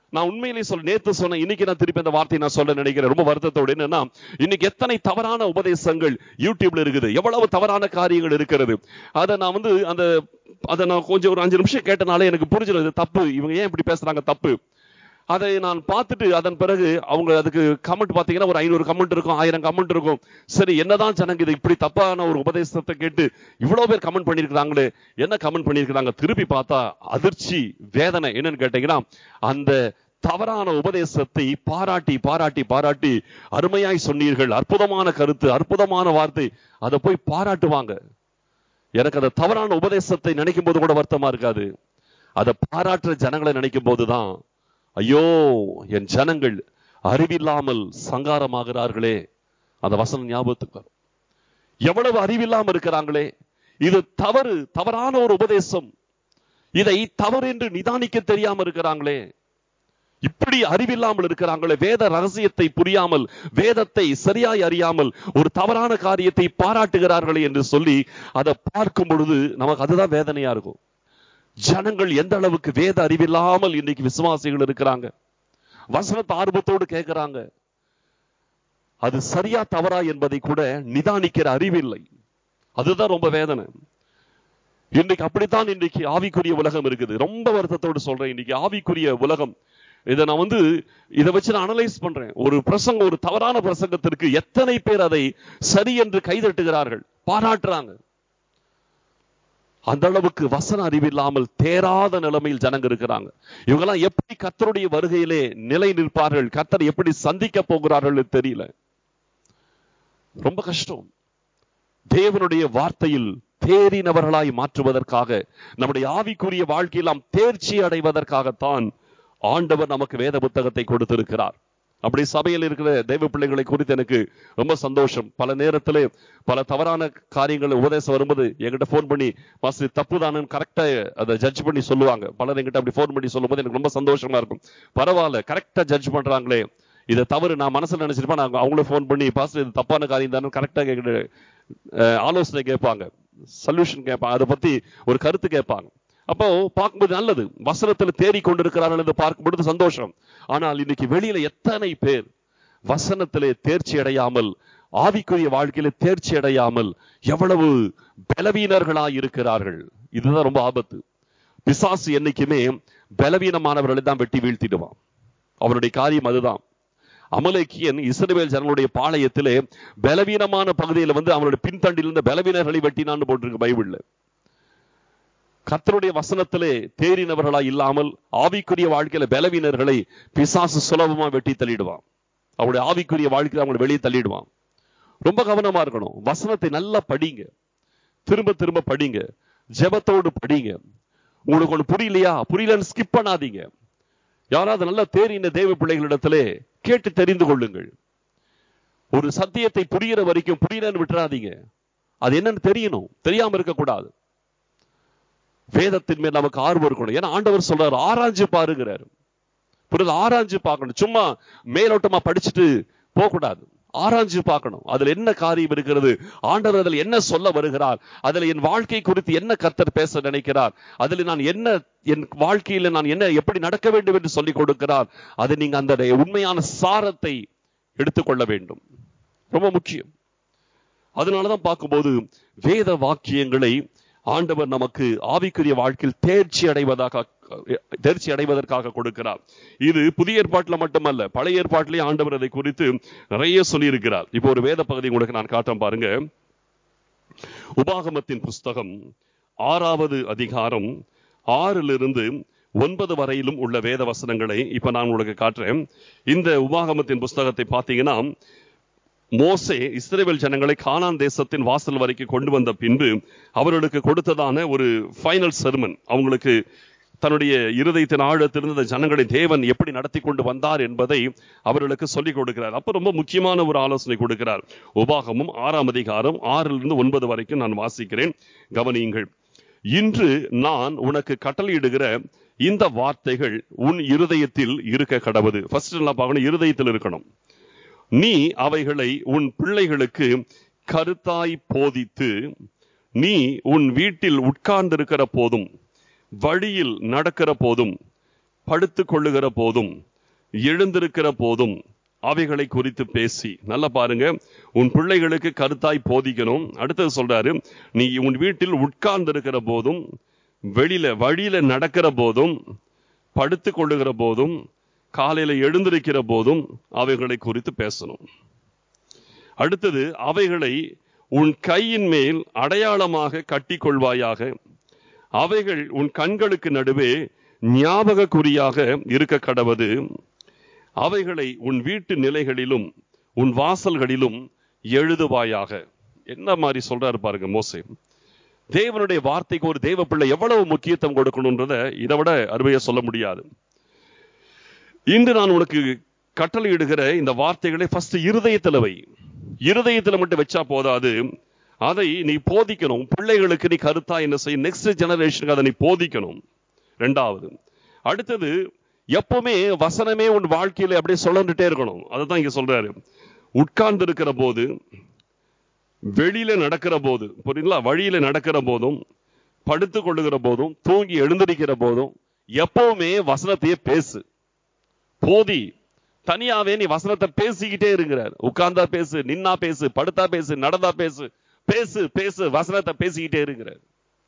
நான் உண்மையிலேயே சொல்ல நேத்து சொன்னேன் இன்னைக்கு நான் திருப்பி அந்த வார்த்தையை நான் சொல்ல நினைக்கிறேன் ரொம்ப வருத்தத்தோடு என்னன்னா இன்னைக்கு எத்தனை தவறான உபதேசங்கள் யூடியூப்ல இருக்குது எவ்வளவு தவறான காரியங்கள் இருக்கிறது அதை நான் வந்து அந்த அதை நான் கொஞ்சம் ஒரு அஞ்சு நிமிஷம் கேட்டனாலே எனக்கு புரிஞ்சிடும் இது தப்பு இவங்க ஏன் இப்படி பேசுறாங்க தப்பு அதை நான் பார்த்துட்டு அதன் பிறகு அவங்க அதுக்கு கமெண்ட் பார்த்தீங்கன்னா ஒரு ஐநூறு கமெண்ட் இருக்கும் ஆயிரம் கமெண்ட் இருக்கும் சரி என்னதான் ஜனங்க இது இப்படி தப்பான ஒரு உபதேசத்தை கேட்டு இவ்வளவு பேர் கமெண்ட் பண்ணியிருக்கிறாங்களே என்ன கமெண்ட் பண்ணியிருக்கிறாங்க திருப்பி பார்த்தா அதிர்ச்சி வேதனை என்னன்னு கேட்டீங்கன்னா அந்த தவறான உபதேசத்தை பாராட்டி பாராட்டி பாராட்டி அருமையாய் சொன்னீர்கள் அற்புதமான கருத்து அற்புதமான வார்த்தை அதை போய் பாராட்டுவாங்க எனக்கு அந்த தவறான உபதேசத்தை நினைக்கும் போது கூட வருத்தமா இருக்காது அதை பாராட்டுற ஜனங்களை நினைக்கும் போதுதான் ஐயோ என் ஜனங்கள் அறிவில்லாமல் சங்காரமாகிறார்களே அந்த வசனம் ஞாபகத்துக்கு வரும் எவ்வளவு அறிவில்லாம இருக்கிறாங்களே இது தவறு தவறான ஒரு உபதேசம் இதை தவறு என்று நிதானிக்க தெரியாம இருக்கிறாங்களே இப்படி அறிவில்லாமல் இருக்கிறாங்களே வேத ரகசியத்தை புரியாமல் வேதத்தை சரியாய் அறியாமல் ஒரு தவறான காரியத்தை பாராட்டுகிறார்களே என்று சொல்லி அதை பார்க்கும் பொழுது நமக்கு அதுதான் வேதனையா இருக்கும் ஜனங்கள் எந்த அளவுக்கு வேத அறிவில்லாமல் இன்னைக்கு விசுவாசிகள் இருக்கிறாங்க வசனத்தை ஆர்வத்தோடு கேட்கிறாங்க அது சரியா தவறா என்பதை கூட நிதானிக்கிற அறிவில்லை அதுதான் ரொம்ப வேதனை இன்னைக்கு அப்படித்தான் இன்னைக்கு ஆவிக்குரிய உலகம் இருக்குது ரொம்ப வருத்தத்தோடு சொல்றேன் இன்னைக்கு ஆவிக்குரிய உலகம் இதை நான் வந்து இதை வச்சு நான் அனலைஸ் பண்றேன் ஒரு பிரசங்கம் ஒரு தவறான பிரசங்கத்திற்கு எத்தனை பேர் அதை சரி என்று கைதட்டுகிறார்கள் பாராட்டுறாங்க அந்த அளவுக்கு வசன அறிவில்லாமல் தேராத நிலைமையில் ஜனங்க இருக்கிறாங்க இவங்கெல்லாம் எப்படி கத்தருடைய வருகையிலே நிலை நிற்பார்கள் கத்தர் எப்படி சந்திக்க போகிறார்கள் தெரியல ரொம்ப கஷ்டம் தேவனுடைய வார்த்தையில் தேறினவர்களாய் மாற்றுவதற்காக நம்முடைய ஆவிக்குரிய வாழ்க்கையில் நாம் தேர்ச்சி அடைவதற்காகத்தான் ஆண்டவர் நமக்கு வேத புத்தகத்தை கொடுத்திருக்கிறார் அப்படி சபையில் இருக்கிற தெய்வ பிள்ளைகளை குறித்து எனக்கு ரொம்ப சந்தோஷம் பல நேரத்திலே பல தவறான காரியங்கள் உபதேசம் வரும்போது என்கிட்ட ஃபோன் பண்ணி மாஸ்டர் தப்பு கரெக்டா அதை ஜட்ஜ் பண்ணி சொல்லுவாங்க பலர் என்கிட்ட அப்படி ஃபோன் பண்ணி சொல்லும்போது எனக்கு ரொம்ப சந்தோஷமா இருக்கும் பரவாயில்ல கரெக்டா ஜட்ஜ் பண்றாங்களே இதை தவறு நான் மனசுல நினைச்சிருப்பேன் நான் அவங்களே ஃபோன் பண்ணி பாஸ்டர் இது தப்பான காரியம் தானே கரெக்டா கேட்கிற ஆலோசனை கேட்பாங்க சொல்யூஷன் கேட்பாங்க அதை பத்தி ஒரு கருத்து கேட்பாங்க அப்போ பார்க்கும்போது நல்லது வசனத்தில் தேறி கொண்டிருக்கிறார்கள் என்று பார்க்கும் பொழுது சந்தோஷம் ஆனால் இன்னைக்கு வெளியில எத்தனை பேர் வசனத்திலே தேர்ச்சி அடையாமல் ஆவிக்குரிய வாழ்க்கையில தேர்ச்சி அடையாமல் எவ்வளவு பலவீனர்களாய் இருக்கிறார்கள் இதுதான் ரொம்ப ஆபத்து பிசாசு என்னைக்குமே பலவீனமானவர்களை தான் வெட்டி வீழ்த்திடுவான் அவருடைய காரியம் அதுதான் அமலேக்கியன் இஸ்ரவேல் ஜனங்களுடைய பாளையத்திலே பலவீனமான பகுதியில் வந்து அவனுடைய பின்தண்டில் இருந்த பலவீனர்களை வெட்டினான்னு போட்டிருக்கு பைபிள்ல கத்தருடைய வசனத்திலே தேறினவர்களா இல்லாமல் ஆவிக்குரிய வாழ்க்கையில பலவீனர்களை பிசாசு சுலபமா வெட்டி தள்ளிடுவான் அவருடைய ஆவிக்குரிய வாழ்க்கையில அவங்களை வெளியே தள்ளிடுவான் ரொம்ப கவனமா இருக்கணும் வசனத்தை நல்லா படிங்க திரும்ப திரும்ப படிங்க ஜெபத்தோடு படிங்க உங்களுக்கு ஒண்ணு புரியலையா புரியலன்னு ஸ்கிப் பண்ணாதீங்க யாராவது நல்லா தேறின தேவ பிள்ளைகளிடத்திலே கேட்டு தெரிந்து கொள்ளுங்கள் ஒரு சத்தியத்தை புரிகிற வரைக்கும் புரியலன்னு விட்டுறாதீங்க அது என்னன்னு தெரியணும் தெரியாம இருக்கக்கூடாது வேதத்தின் மேல் நமக்கு ஆர்வம் இருக்கணும் ஏன்னா ஆண்டவர் சொல்றாரு ஆராய்ஞ்சு பாருங்கிறாரு புரியுது ஆராய்ஞ்சு பார்க்கணும் சும்மா மேலோட்டமா படிச்சுட்டு போகக்கூடாது ஆராய்ஞ்சு பார்க்கணும் அதுல என்ன காரியம் இருக்கிறது ஆண்டவர் அதில் என்ன சொல்ல வருகிறார் அதுல என் வாழ்க்கை குறித்து என்ன கர்த்தர் பேச நினைக்கிறார் அதுல நான் என்ன என் வாழ்க்கையில நான் என்ன எப்படி நடக்க வேண்டும் என்று சொல்லிக் கொடுக்கிறார் அதை நீங்க அந்த உண்மையான சாரத்தை எடுத்துக்கொள்ள வேண்டும் ரொம்ப முக்கியம் அதனாலதான் பார்க்கும்போது வேத வாக்கியங்களை ஆண்டவர் நமக்கு ஆவிக்குரிய வாழ்க்கையில் தேர்ச்சி அடைவதாக தேர்ச்சி அடைவதற்காக கொடுக்கிறார் இது புதிய ஏற்பாட்டில் மட்டுமல்ல பழைய ஏற்பாட்டிலேயே ஆண்டவர் அதை குறித்து நிறைய சொல்லியிருக்கிறார் இப்போ ஒரு வேத பகுதி உங்களுக்கு நான் காட்டம் பாருங்க உபாகமத்தின் புஸ்தகம் ஆறாவது அதிகாரம் ஆறிலிருந்து ஒன்பது வரையிலும் உள்ள வேத வசனங்களை இப்ப நான் உங்களுக்கு காட்டுறேன் இந்த உபாகமத்தின் புஸ்தகத்தை பார்த்தீங்கன்னா மோசே இஸ்ரேல் ஜனங்களை கானான் தேசத்தின் வாசல் வரைக்கும் கொண்டு வந்த பின்பு அவர்களுக்கு கொடுத்ததான ஒரு ஃபைனல் செர்மன் அவங்களுக்கு தன்னுடைய இருதயத்தின் ஆழத்திலிருந்த ஜனங்களை தேவன் எப்படி நடத்தி கொண்டு வந்தார் என்பதை அவர்களுக்கு சொல்லிக் கொடுக்கிறார் அப்ப ரொம்ப முக்கியமான ஒரு ஆலோசனை கொடுக்கிறார் உபாகமும் ஆறாம் அதிகாரம் ஆறிலிருந்து ஒன்பது வரைக்கும் நான் வாசிக்கிறேன் கவனியுங்கள் இன்று நான் உனக்கு கட்டளையிடுகிற இந்த வார்த்தைகள் உன் இருதயத்தில் இருக்க கடவுது ஃபர்ஸ்ட் எல்லாம் பார்க்கணும் இருதயத்தில் இருக்கணும் நீ அவைகளை உன் பிள்ளைகளுக்கு கருத்தாய் போதித்து நீ உன் வீட்டில் உட்கார்ந்திருக்கிற போதும் வழியில் நடக்கிற போதும் படுத்துக் கொள்ளுகிற போதும் எழுந்திருக்கிற போதும் அவைகளை குறித்து பேசி நல்லா பாருங்க உன் பிள்ளைகளுக்கு கருத்தாய் போதிக்கணும் அடுத்தது சொல்றாரு நீ உன் வீட்டில் உட்கார்ந்து இருக்கிற போதும் வெளியில வழியில நடக்கிற போதும் படுத்துக் கொள்ளுகிற போதும் காலையில எழுந்திருக்கிற போதும் அவைகளை குறித்து பேசணும் அடுத்தது அவைகளை உன் கையின் மேல் அடையாளமாக கட்டிக்கொள்வாயாக அவைகள் உன் கண்களுக்கு நடுவே ஞாபக குறியாக இருக்க கடவது அவைகளை உன் வீட்டு நிலைகளிலும் உன் வாசல்களிலும் எழுதுவாயாக என்ன மாதிரி சொல்றாரு பாருங்க மோசே தேவனுடைய வார்த்தைக்கு ஒரு தேவ பிள்ளை எவ்வளவு முக்கியத்துவம் கொடுக்கணும்ன்றத இதை விட அருமையா சொல்ல முடியாது இன்று நான் உனக்கு கட்டளையிடுகிற இந்த வார்த்தைகளை ஃபர்ஸ்ட் இருதயத்துல வை இருதயத்துல மட்டும் வச்சா போதாது அதை நீ போதிக்கணும் பிள்ளைகளுக்கு நீ கருத்தா என்ன செய்ய நெக்ஸ்ட் ஜெனரேஷனுக்கு அதை நீ போதிக்கணும் ரெண்டாவது அடுத்தது எப்பவுமே வசனமே உன் வாழ்க்கையில அப்படியே சொல்லிட்டே இருக்கணும் அதுதான் இங்க சொல்றாரு உட்கார்ந்து இருக்கிற போது வெளியில நடக்கிற போது புரியுங்களா வழியில நடக்கிற போதும் படுத்துக் கொள்ளுகிற போதும் தூங்கி எழுந்திருக்கிற போதும் எப்பவுமே வசனத்தையே பேசு போதி தனியாவே நீ வசனத்தை பேசிக்கிட்டே இருக்கிறார் உட்கார்ந்தா பேசு நின்னா பேசு படுத்தா பேசு நடந்தா பேசு பேசு பேசு வசனத்தை பேசிக்கிட்டே இருக்கிறார்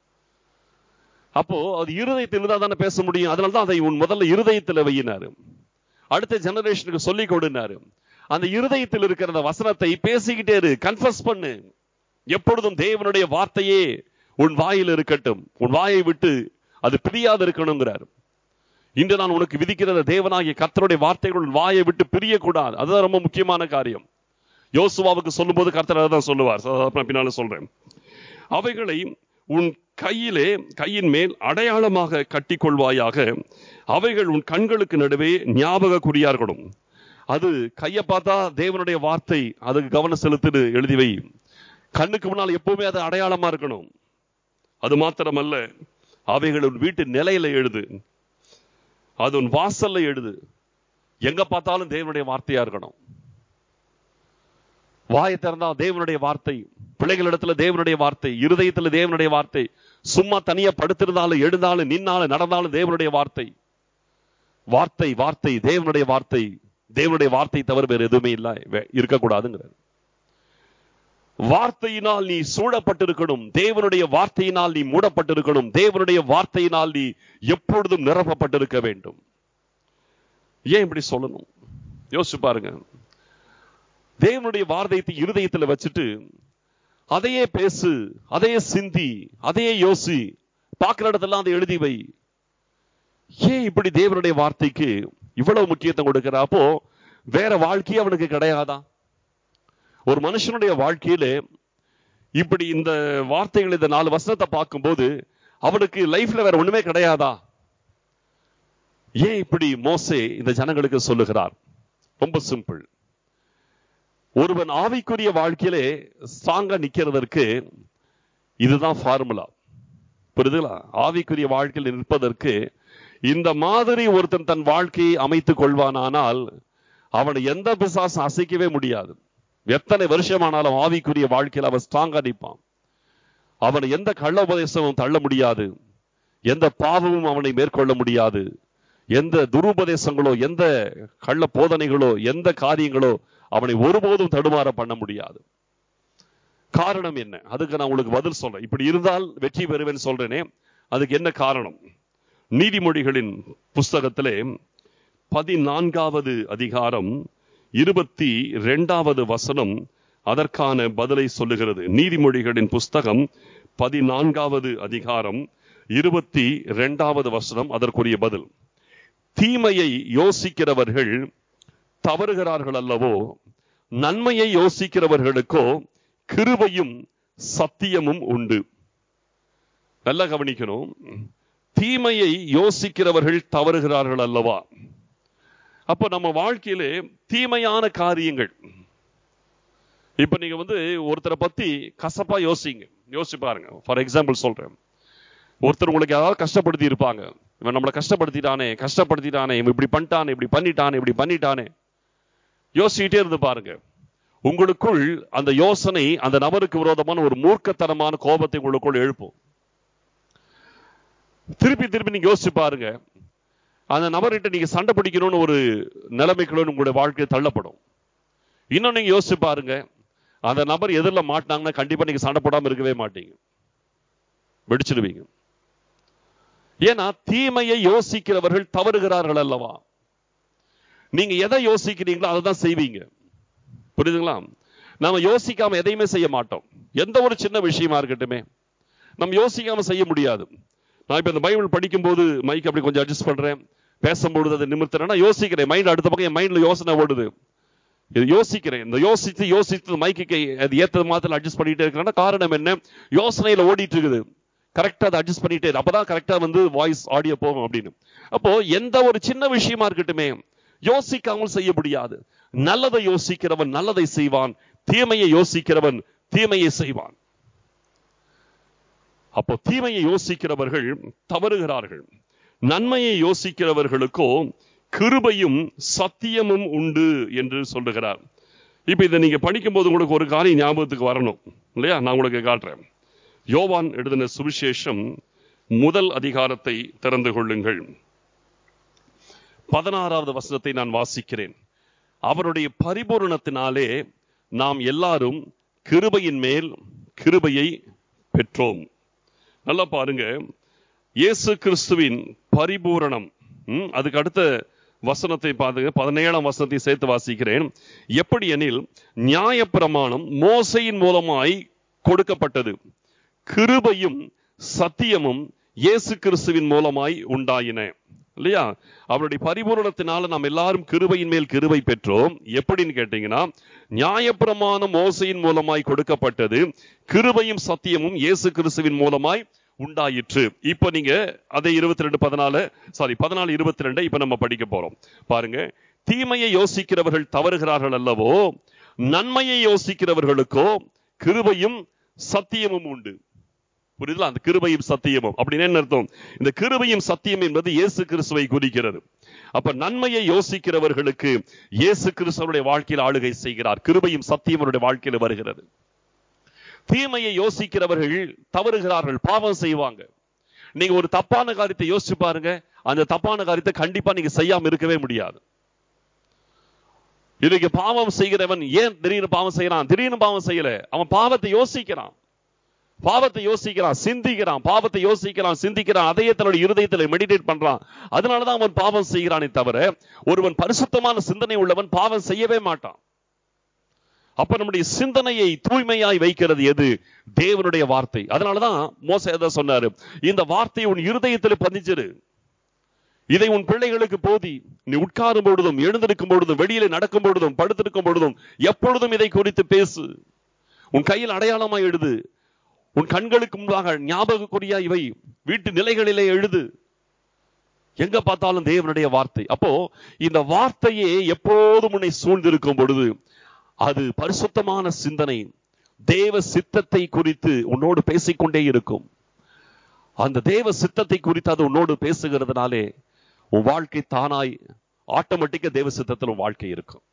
அப்போ அது இருதயத்தில் இருந்தா தானே பேச முடியும் அதனால தான் அதை உன் முதல்ல இருதயத்தில் வையினாரு அடுத்த ஜெனரேஷனுக்கு சொல்லி கொடுனாரு அந்த இருதயத்தில் இருக்கிற அந்த வசனத்தை பேசிக்கிட்டே இரு கன்ஃபஸ் பண்ணு எப்பொழுதும் தேவனுடைய வார்த்தையே உன் வாயில் இருக்கட்டும் உன் வாயை விட்டு அது பிரியாது இருக்கணுங்கிறார் இன்று நான் உனக்கு விதிக்கிற தேவனாகிய கர்த்தருடைய வார்த்தைகள் உன் வாயை விட்டு பிரியக்கூடாது அதுதான் ரொம்ப முக்கியமான காரியம் யோசுவாவுக்கு சொல்லும்போது கர்த்தர் தான் சொல்லுவார் நான் பின்னால சொல்றேன் அவைகளை உன் கையிலே கையின் மேல் அடையாளமாக கட்டிக்கொள்வாயாக அவைகள் உன் கண்களுக்கு நடுவே ஞாபக குறியார்களும் அது கையை பார்த்தா தேவனுடைய வார்த்தை அதுக்கு கவனம் செலுத்துன்னு எழுதி வை கண்ணுக்கு முன்னால் எப்பவுமே அது அடையாளமா இருக்கணும் அது மாத்திரமல்ல அவைகள் உன் வீட்டு நிலையில எழுது அது உன் வாசல்ல எழுது எங்க பார்த்தாலும் தேவனுடைய வார்த்தையா இருக்கணும் வாயை திறந்தா தேவனுடைய வார்த்தை பிள்ளைகளிடத்துல தேவனுடைய வார்த்தை இருதயத்துல தேவனுடைய வார்த்தை சும்மா தனியா படுத்திருந்தாலும் எழுந்தாலும் நின்னாலும் நடந்தாலும் தேவனுடைய வார்த்தை வார்த்தை வார்த்தை தேவனுடைய வார்த்தை தேவனுடைய வார்த்தை தவிர வேறு எதுவுமே இல்ல இருக்கக்கூடாதுங்கிறார் வார்த்தையினால் நீ சூழப்பட்டிருக்கணும் தேவனுடைய வார்த்தையினால் நீ மூடப்பட்டிருக்கணும் தேவனுடைய வார்த்தையினால் நீ எப்பொழுதும் நிரப்பப்பட்டிருக்க வேண்டும் ஏன் இப்படி சொல்லணும் யோசிச்சு பாருங்க தேவனுடைய வார்த்தையை இருதயத்துல வச்சுட்டு அதையே பேசு அதையே சிந்தி அதையே யோசி பார்க்கிற இடத்தெல்லாம் அதை எழுதி வை ஏன் இப்படி தேவனுடைய வார்த்தைக்கு இவ்வளவு முக்கியத்துவம் கொடுக்கிற அப்போ வேற வாழ்க்கையே அவனுக்கு கிடையாதா ஒரு மனுஷனுடைய வாழ்க்கையில இப்படி இந்த வார்த்தைகள் இந்த நாலு வசனத்தை பார்க்கும்போது அவனுக்கு லைஃப்ல வேற ஒண்ணுமே கிடையாதா ஏன் இப்படி மோசே இந்த ஜனங்களுக்கு சொல்லுகிறார் ரொம்ப சிம்பிள் ஒருவன் ஆவிக்குரிய வாழ்க்கையிலே ஸ்ட்ராங்கா நிக்கிறதற்கு இதுதான் ஃபார்முலா புரியுதுங்களா ஆவிக்குரிய வாழ்க்கையில் நிற்பதற்கு இந்த மாதிரி ஒருத்தன் தன் வாழ்க்கையை அமைத்துக் கொள்வானானால் அவனை எந்த பிசாசும் அசைக்கவே முடியாது எத்தனை வருஷமானாலும் ஆவிக்குரிய வாழ்க்கையில் அவன் ஸ்ட்ராங்கா நிற்பான் அவனை எந்த கள்ள உபதேசமும் தள்ள முடியாது எந்த பாவமும் அவனை மேற்கொள்ள முடியாது எந்த துருபதேசங்களோ எந்த கள்ள போதனைகளோ எந்த காரியங்களோ அவனை ஒருபோதும் தடுமாற பண்ண முடியாது காரணம் என்ன அதுக்கு நான் உங்களுக்கு பதில் சொல்றேன் இப்படி இருந்தால் வெற்றி பெறுவேன் சொல்றேனே அதுக்கு என்ன காரணம் நீதிமொழிகளின் புஸ்தகத்திலே பதினான்காவது அதிகாரம் இருபத்தி இரண்டாவது வசனம் அதற்கான பதிலை சொல்லுகிறது நீதிமொழிகளின் புஸ்தகம் பதினான்காவது அதிகாரம் இருபத்தி இரண்டாவது வசனம் அதற்குரிய பதில் தீமையை யோசிக்கிறவர்கள் தவறுகிறார்கள் அல்லவோ நன்மையை யோசிக்கிறவர்களுக்கோ கிருபையும் சத்தியமும் உண்டு நல்லா கவனிக்கணும் தீமையை யோசிக்கிறவர்கள் தவறுகிறார்கள் அல்லவா அப்போ நம்ம வாழ்க்கையிலே தீமையான காரியங்கள் இப்ப நீங்க வந்து ஒருத்தரை பத்தி கசப்பா யோசிங்க யோசிச்சு பாருங்க ஃபார் எக்ஸாம்பிள் சொல்றேன் ஒருத்தர் உங்களுக்கு ஏதாவது கஷ்டப்படுத்தி இருப்பாங்க இவன் நம்மளை கஷ்டப்படுத்திட்டானே கஷ்டப்படுத்திட்டானே இவன் இப்படி பண்ணிட்டானே இப்படி பண்ணிட்டானே இப்படி பண்ணிட்டானே யோசிச்சுட்டே இருந்து பாருங்க உங்களுக்குள் அந்த யோசனை அந்த நபருக்கு விரோதமான ஒரு மூர்க்கத்தனமான கோபத்தை உங்களுக்குள் எழுப்பும் திருப்பி திருப்பி நீங்க யோசிச்சு பாருங்க அந்த நபர்கிட்ட நீங்க சண்டை பிடிக்கணும்னு ஒரு நிலைமைக்குள்ள உங்களுடைய வாழ்க்கை தள்ளப்படும் இன்னும் நீங்க யோசிச்சு பாருங்க அந்த நபர் எதிரில் மாட்டினாங்கன்னா கண்டிப்பா நீங்க சண்டை போடாம இருக்கவே மாட்டீங்க வெடிச்சிடுவீங்க ஏன்னா தீமையை யோசிக்கிறவர்கள் தவறுகிறார்கள் அல்லவா நீங்க எதை யோசிக்கிறீங்களோ அதை தான் செய்வீங்க புரியுதுங்களா நாம யோசிக்காம எதையுமே செய்ய மாட்டோம் எந்த ஒரு சின்ன விஷயமா இருக்கட்டுமே நம்ம யோசிக்காம செய்ய முடியாது நான் இப்ப இந்த பைபிள் படிக்கும்போது மைக் அப்படி கொஞ்சம் அட்ஜஸ்ட் பண்றேன் பேசும்பொழுது அதை நிமிர்த்துறேன்னா யோசிக்கிறேன் மைண்ட் அடுத்த பக்கம் என் மைண்ட்ல யோசனை ஓடுது இது யோசிக்கிறேன் இந்த யோசித்து யோசித்து மைக்கு அது ஏத்தது மாத்திரம் அட்ஜஸ்ட் பண்ணிட்டே இருக்கிறேன்னா காரணம் என்ன யோசனையில ஓடிட்டு இருக்குது கரெக்டா அதை அட்ஜஸ்ட் பண்ணிட்டே இரு. அப்பதான் கரெக்டா வந்து வாய்ஸ் ஆடியோ போகும் அப்படின்னு அப்போ எந்த ஒரு சின்ன விஷயமா இருக்கட்டுமே யோசிக்காமல் செய்ய முடியாது நல்லதை யோசிக்கிறவன் நல்லதை செய்வான் தீமையை யோசிக்கிறவன் தீமையை செய்வான் அப்போ தீமையை யோசிக்கிறவர்கள் தவறுகிறார்கள் நன்மையை யோசிக்கிறவர்களுக்கோ கிருபையும் சத்தியமும் உண்டு என்று சொல்லுகிறார் இப்ப இதை நீங்க படிக்கும்போது உங்களுக்கு ஒரு காரியம் ஞாபகத்துக்கு வரணும் இல்லையா நான் உங்களுக்கு காட்டுறேன் யோவான் எழுதின சுவிசேஷம் முதல் அதிகாரத்தை திறந்து கொள்ளுங்கள் பதினாறாவது வசனத்தை நான் வாசிக்கிறேன் அவருடைய பரிபூரணத்தினாலே நாம் எல்லாரும் கிருபையின் மேல் கிருபையை பெற்றோம் நல்லா பாருங்க இயேசு கிறிஸ்துவின் பரிபூரணம் ம், அதுக்கு அடுத்த வசனத்தை பாருங்க பதினேழாம் வசனத்தை சேர்த்து வாசிக்கிறேன் எப்படி எனில் நியாயப்பிரமாணம் மோசையின் மூலமாய் கொடுக்கப்பட்டது கிருபையும் சத்தியமும் இயேசு கிறிஸ்துவின் மூலமாய் உண்டாயின இல்லையா அவருடைய பரிபூரணத்தினால நாம் எல்லாரும் கிருபையின் மேல் கிருபை பெற்றோம் எப்படின்னு கேட்டீங்கன்னா நியாயப்பிரமாணம் மோசையின் மூலமாய் கொடுக்கப்பட்டது கிருபையும் சத்தியமும் இயேசு கிறிஸ்துவின் மூலமாய் உண்டாயிற்று இப்ப நீங்க அதை இருபத்தி ரெண்டு பதினாலு சாரி பதினாலு இருபத்தி ரெண்டு இப்ப நம்ம படிக்க போறோம் பாருங்க தீமையை யோசிக்கிறவர்கள் தவறுகிறார்கள் அல்லவோ நன்மையை யோசிக்கிறவர்களுக்கோ கிருபையும் சத்தியமும் உண்டு புரியுதுல அந்த கிருபையும் சத்தியமும் அப்படின்னு என்ன அர்த்தம் இந்த கிருபையும் சத்தியம் என்பது இயேசு கிறிஸ்துவை குறிக்கிறது அப்ப நன்மையை யோசிக்கிறவர்களுக்கு இயேசு கிறிஸ்துவனுடைய வாழ்க்கையில் ஆளுகை செய்கிறார் கிருபையும் சத்தியம் அவருடைய வாழ்க்கையில் வருகிறது தீமையை யோசிக்கிறவர்கள் தவறுகிறார்கள் பாவம் செய்வாங்க நீங்க ஒரு தப்பான காரியத்தை யோசிச்சு பாருங்க அந்த தப்பான காரியத்தை கண்டிப்பா நீங்க செய்யாம இருக்கவே முடியாது இன்னைக்கு பாவம் செய்கிறவன் ஏன் திடீர்னு பாவம் செய்யறான் திடீர்னு பாவம் செய்யல அவன் பாவத்தை யோசிக்கிறான் பாவத்தை யோசிக்கிறான் சிந்திக்கிறான் பாவத்தை யோசிக்கிறான் சிந்திக்கிறான் அதையே தன்னுடைய இருதயத்தில் மெடிடேட் பண்றான் அதனாலதான் அவன் பாவம் செய்கிறானே தவிர ஒருவன் பரிசுத்தமான சிந்தனை உள்ளவன் பாவம் செய்யவே மாட்டான் அப்ப நம்முடைய சிந்தனையை தூய்மையாய் வைக்கிறது எது தேவனுடைய வார்த்தை அதனாலதான் மோச எதை சொன்னாரு இந்த வார்த்தையை உன் இருதயத்தில் பதிஞ்சிரு இதை உன் பிள்ளைகளுக்கு போதி நீ உட்காரும் பொழுதும் எழுந்திருக்கும் பொழுதும் வெளியில நடக்கும் பொழுதும் படுத்திருக்கும் பொழுதும் எப்பொழுதும் இதை குறித்து பேசு உன் கையில் அடையாளமா எழுது உன் கண்களுக்கு முன்பாக ஞாபகக்குறியா இவை வீட்டு நிலைகளிலே எழுது எங்க பார்த்தாலும் தேவனுடைய வார்த்தை அப்போ இந்த வார்த்தையே எப்போதும் உன்னை சூழ்ந்திருக்கும் பொழுது அது பரிசுத்தமான சிந்தனை தேவ சித்தத்தை குறித்து உன்னோடு பேசிக்கொண்டே இருக்கும் அந்த தேவ சித்தத்தை குறித்து அது உன்னோடு பேசுகிறதுனாலே உன் வாழ்க்கை தானாய் ஆட்டோமேட்டிக்கா தேவ சித்தத்தில் உன் வாழ்க்கை இருக்கும்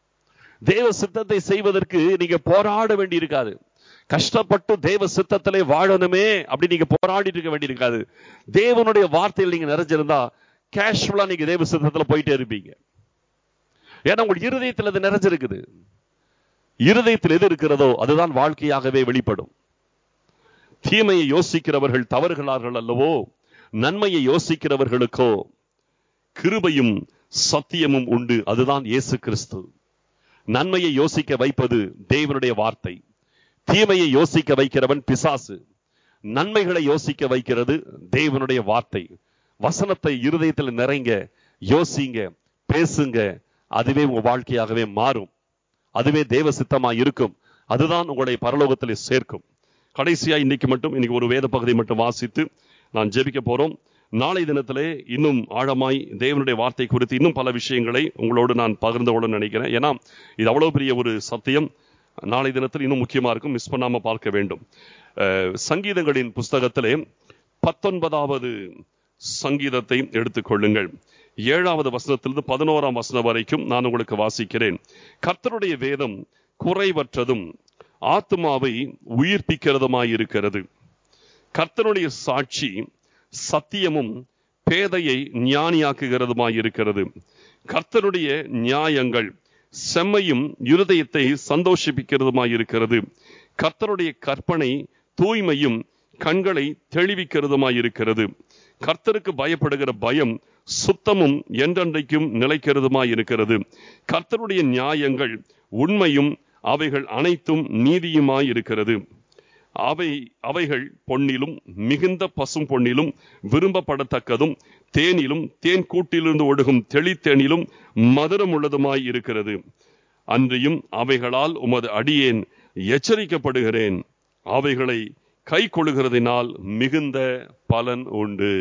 தேவ சித்தத்தை செய்வதற்கு நீங்க போராட வேண்டி இருக்காது கஷ்டப்பட்டு தேவ சித்தத்திலே வாழணுமே அப்படி நீங்க போராடிட்டு இருக்க வேண்டியிருக்காது தேவனுடைய வார்த்தையில் நீங்க நிறைஞ்சிருந்தா கேஷுவலா நீங்க தேவ சித்தத்துல போயிட்டே இருப்பீங்க ஏன்னா உங்கள் இருதயத்தில் அது நிறைஞ்சிருக்குது இருதயத்தில் எது இருக்கிறதோ அதுதான் வாழ்க்கையாகவே வெளிப்படும் தீமையை யோசிக்கிறவர்கள் தவறுகிறார்கள் அல்லவோ நன்மையை யோசிக்கிறவர்களுக்கோ கிருபையும் சத்தியமும் உண்டு அதுதான் இயேசு கிறிஸ்து நன்மையை யோசிக்க வைப்பது தேவனுடைய வார்த்தை தீமையை யோசிக்க வைக்கிறவன் பிசாசு நன்மைகளை யோசிக்க வைக்கிறது தேவனுடைய வார்த்தை வசனத்தை இருதயத்தில் நிறைங்க யோசிங்க பேசுங்க அதுவே உங்க வாழ்க்கையாகவே மாறும் அதுவே தேவ சித்தமா இருக்கும் அதுதான் உங்களை பரலோகத்திலே சேர்க்கும் கடைசியா இன்னைக்கு மட்டும் இன்னைக்கு ஒரு வேத பகுதி மட்டும் வாசித்து நான் ஜெபிக்க போறோம் நாளை தினத்திலே இன்னும் ஆழமாய் தேவனுடைய வார்த்தை குறித்து இன்னும் பல விஷயங்களை உங்களோடு நான் பகிர்ந்து கொள்ள நினைக்கிறேன் ஏன்னா இது அவ்வளவு பெரிய ஒரு சத்தியம் நாளை தினத்தில் இன்னும் முக்கியமா இருக்கும் மிஸ் பண்ணாம பார்க்க வேண்டும் அஹ், சங்கீதங்களின் புஸ்தகத்திலே பத்தொன்பதாவது சங்கீதத்தை எடுத்துக்கொள்ளுங்கள் ஏழாவது வசனத்திலிருந்து பதினோராம் வசனம் வரைக்கும் நான் உங்களுக்கு வாசிக்கிறேன் கர்த்தருடைய வேதம் குறைவற்றதும் ஆத்மாவை உயிர்ப்பிக்கிறதுமாயிருக்கிறது கர்த்தருடைய சாட்சி சத்தியமும் பேதையை ஞானியாக்குகிறதுமாய் இருக்கிறது கர்த்தருடைய நியாயங்கள் செம்மையும் இருதயத்தை சந்தோஷிப்பிக்கிறதுமாய் இருக்கிறது கர்த்தருடைய கற்பனை தூய்மையும் கண்களை தெளிவிக்கிறதுமாய் இருக்கிறது கர்த்தருக்கு பயப்படுகிற பயம் சுத்தமும் என்றென்றைக்கும் நிலைக்கிறதுமாய் இருக்கிறது கர்த்தருடைய நியாயங்கள் உண்மையும் அவைகள் அனைத்தும் நீதியுமாய் இருக்கிறது அவை அவைகள் பொன்னிலும் மிகுந்த பசும் பொன்னிலும் விரும்பப்படத்தக்கதும் தேனிலும் தேன் கூட்டிலிருந்து ஒழுகும் தெளித்தேனிலும் மதுரம் உள்ளதுமாய் இருக்கிறது அன்றியும் அவைகளால் உமது அடியேன் எச்சரிக்கப்படுகிறேன் அவைகளை கை கொள்ளுகிறதினால் மிகுந்த பலன் உண்டு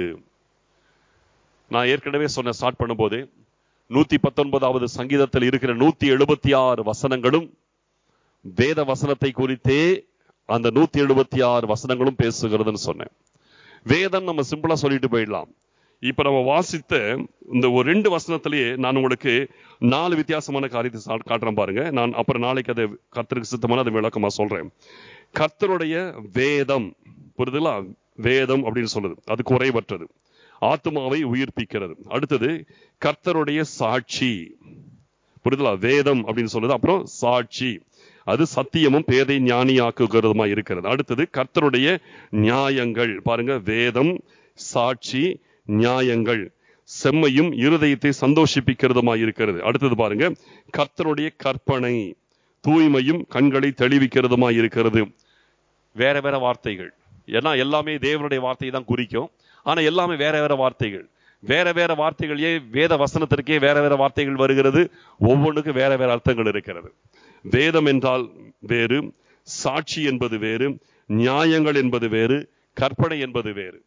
நான் ஏற்கனவே சொன்ன ஸ்டார்ட் பண்ணும்போது நூத்தி பத்தொன்பதாவது சங்கீதத்தில் இருக்கிற நூத்தி எழுபத்தி ஆறு வசனங்களும் வேத வசனத்தை குறித்தே அந்த நூத்தி எழுபத்தி ஆறு வசனங்களும் பேசுகிறதுன்னு சொன்னேன் வேதம் நம்ம சிம்பிளா சொல்லிட்டு போயிடலாம் இப்ப நம்ம வாசித்த இந்த ஒரு ரெண்டு வசனத்திலேயே நான் உங்களுக்கு நாலு வித்தியாசமான காரியத்தை சா- காட்டுறேன் பாருங்க நான் அப்புறம் நாளைக்கு அதை கர்த்தருக்கு சித்தமான அதை விளக்கமா சொல்றேன் கர்த்தருடைய வேதம் புரியுதுங்களா வேதம் அப்படின்னு சொல்லுது அது குறைவற்றது ஆத்மாவை உயிர்ப்பிக்கிறது அடுத்தது கர்த்தருடைய சாட்சி புரியுதுங்களா வேதம் அப்படின்னு சொல்லுது அப்புறம் சாட்சி அது சத்தியமும் பேதை ஞானியாக்குகிறதுமா இருக்கிறது அடுத்தது கர்த்தருடைய நியாயங்கள் பாருங்க வேதம் சாட்சி நியாயங்கள் செம்மையும் இருதயத்தை சந்தோஷிப்பிக்கிறதுமா இருக்கிறது அடுத்தது பாருங்க கர்த்தருடைய கற்பனை தூய்மையும் கண்களை தெளிவிக்கிறதுமா இருக்கிறது வேற வேற வார்த்தைகள் ஏன்னா எல்லாமே தேவனுடைய வார்த்தையை தான் குறிக்கும் ஆனா எல்லாமே வேற வேற வார்த்தைகள் வேற வேற வார்த்தைகள் ஏன் வேத வசனத்திற்கே வேற வேற வார்த்தைகள் வருகிறது ஒவ்வொன்றுக்கும் வேற வேற அர்த்தங்கள் இருக்கிறது வேதம் என்றால் வேறு சாட்சி என்பது வேறு நியாயங்கள் என்பது வேறு கற்பனை என்பது வேறு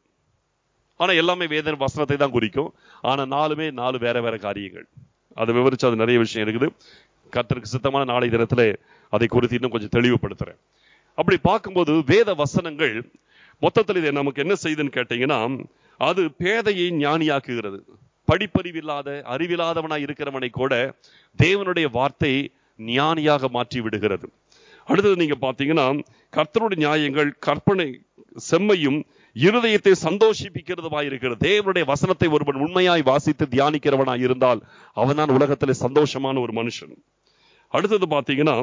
ஆனா எல்லாமே வேத வசனத்தை தான் குறிக்கும் ஆனா நாலுமே நாலு வேற வேற காரியங்கள் அதை விவரிச்சு அது நிறைய விஷயம் இருக்குது கர்த்தருக்கு சித்தமான நாளை தினத்துல அதை குறித்து இன்னும் கொஞ்சம் தெளிவுபடுத்துறேன் அப்படி பார்க்கும்போது வேத வசனங்கள் மொத்தத்தில் இது நமக்கு என்ன செய்யுதுன்னு கேட்டீங்கன்னா அது பேதையை ஞானியாக்குகிறது படிப்பறிவில்லாத அறிவில்லாதவனாய் இருக்கிறவனை கூட தேவனுடைய வார்த்தை ஞானியாக மாற்றி விடுகிறது அடுத்தது நீங்க பாத்தீங்கன்னா கர்த்தருடைய நியாயங்கள் கற்பனை செம்மையும் இருதயத்தை சந்தோஷிப்பிக்கிறதுமாய் இருக்கிறது தேவனுடைய வசனத்தை ஒருவன் உண்மையாய் வாசித்து தியானிக்கிறவனாய் இருந்தால் அவன்தான் உலகத்திலே சந்தோஷமான ஒரு மனுஷன் அடுத்தது பாத்தீங்கன்னா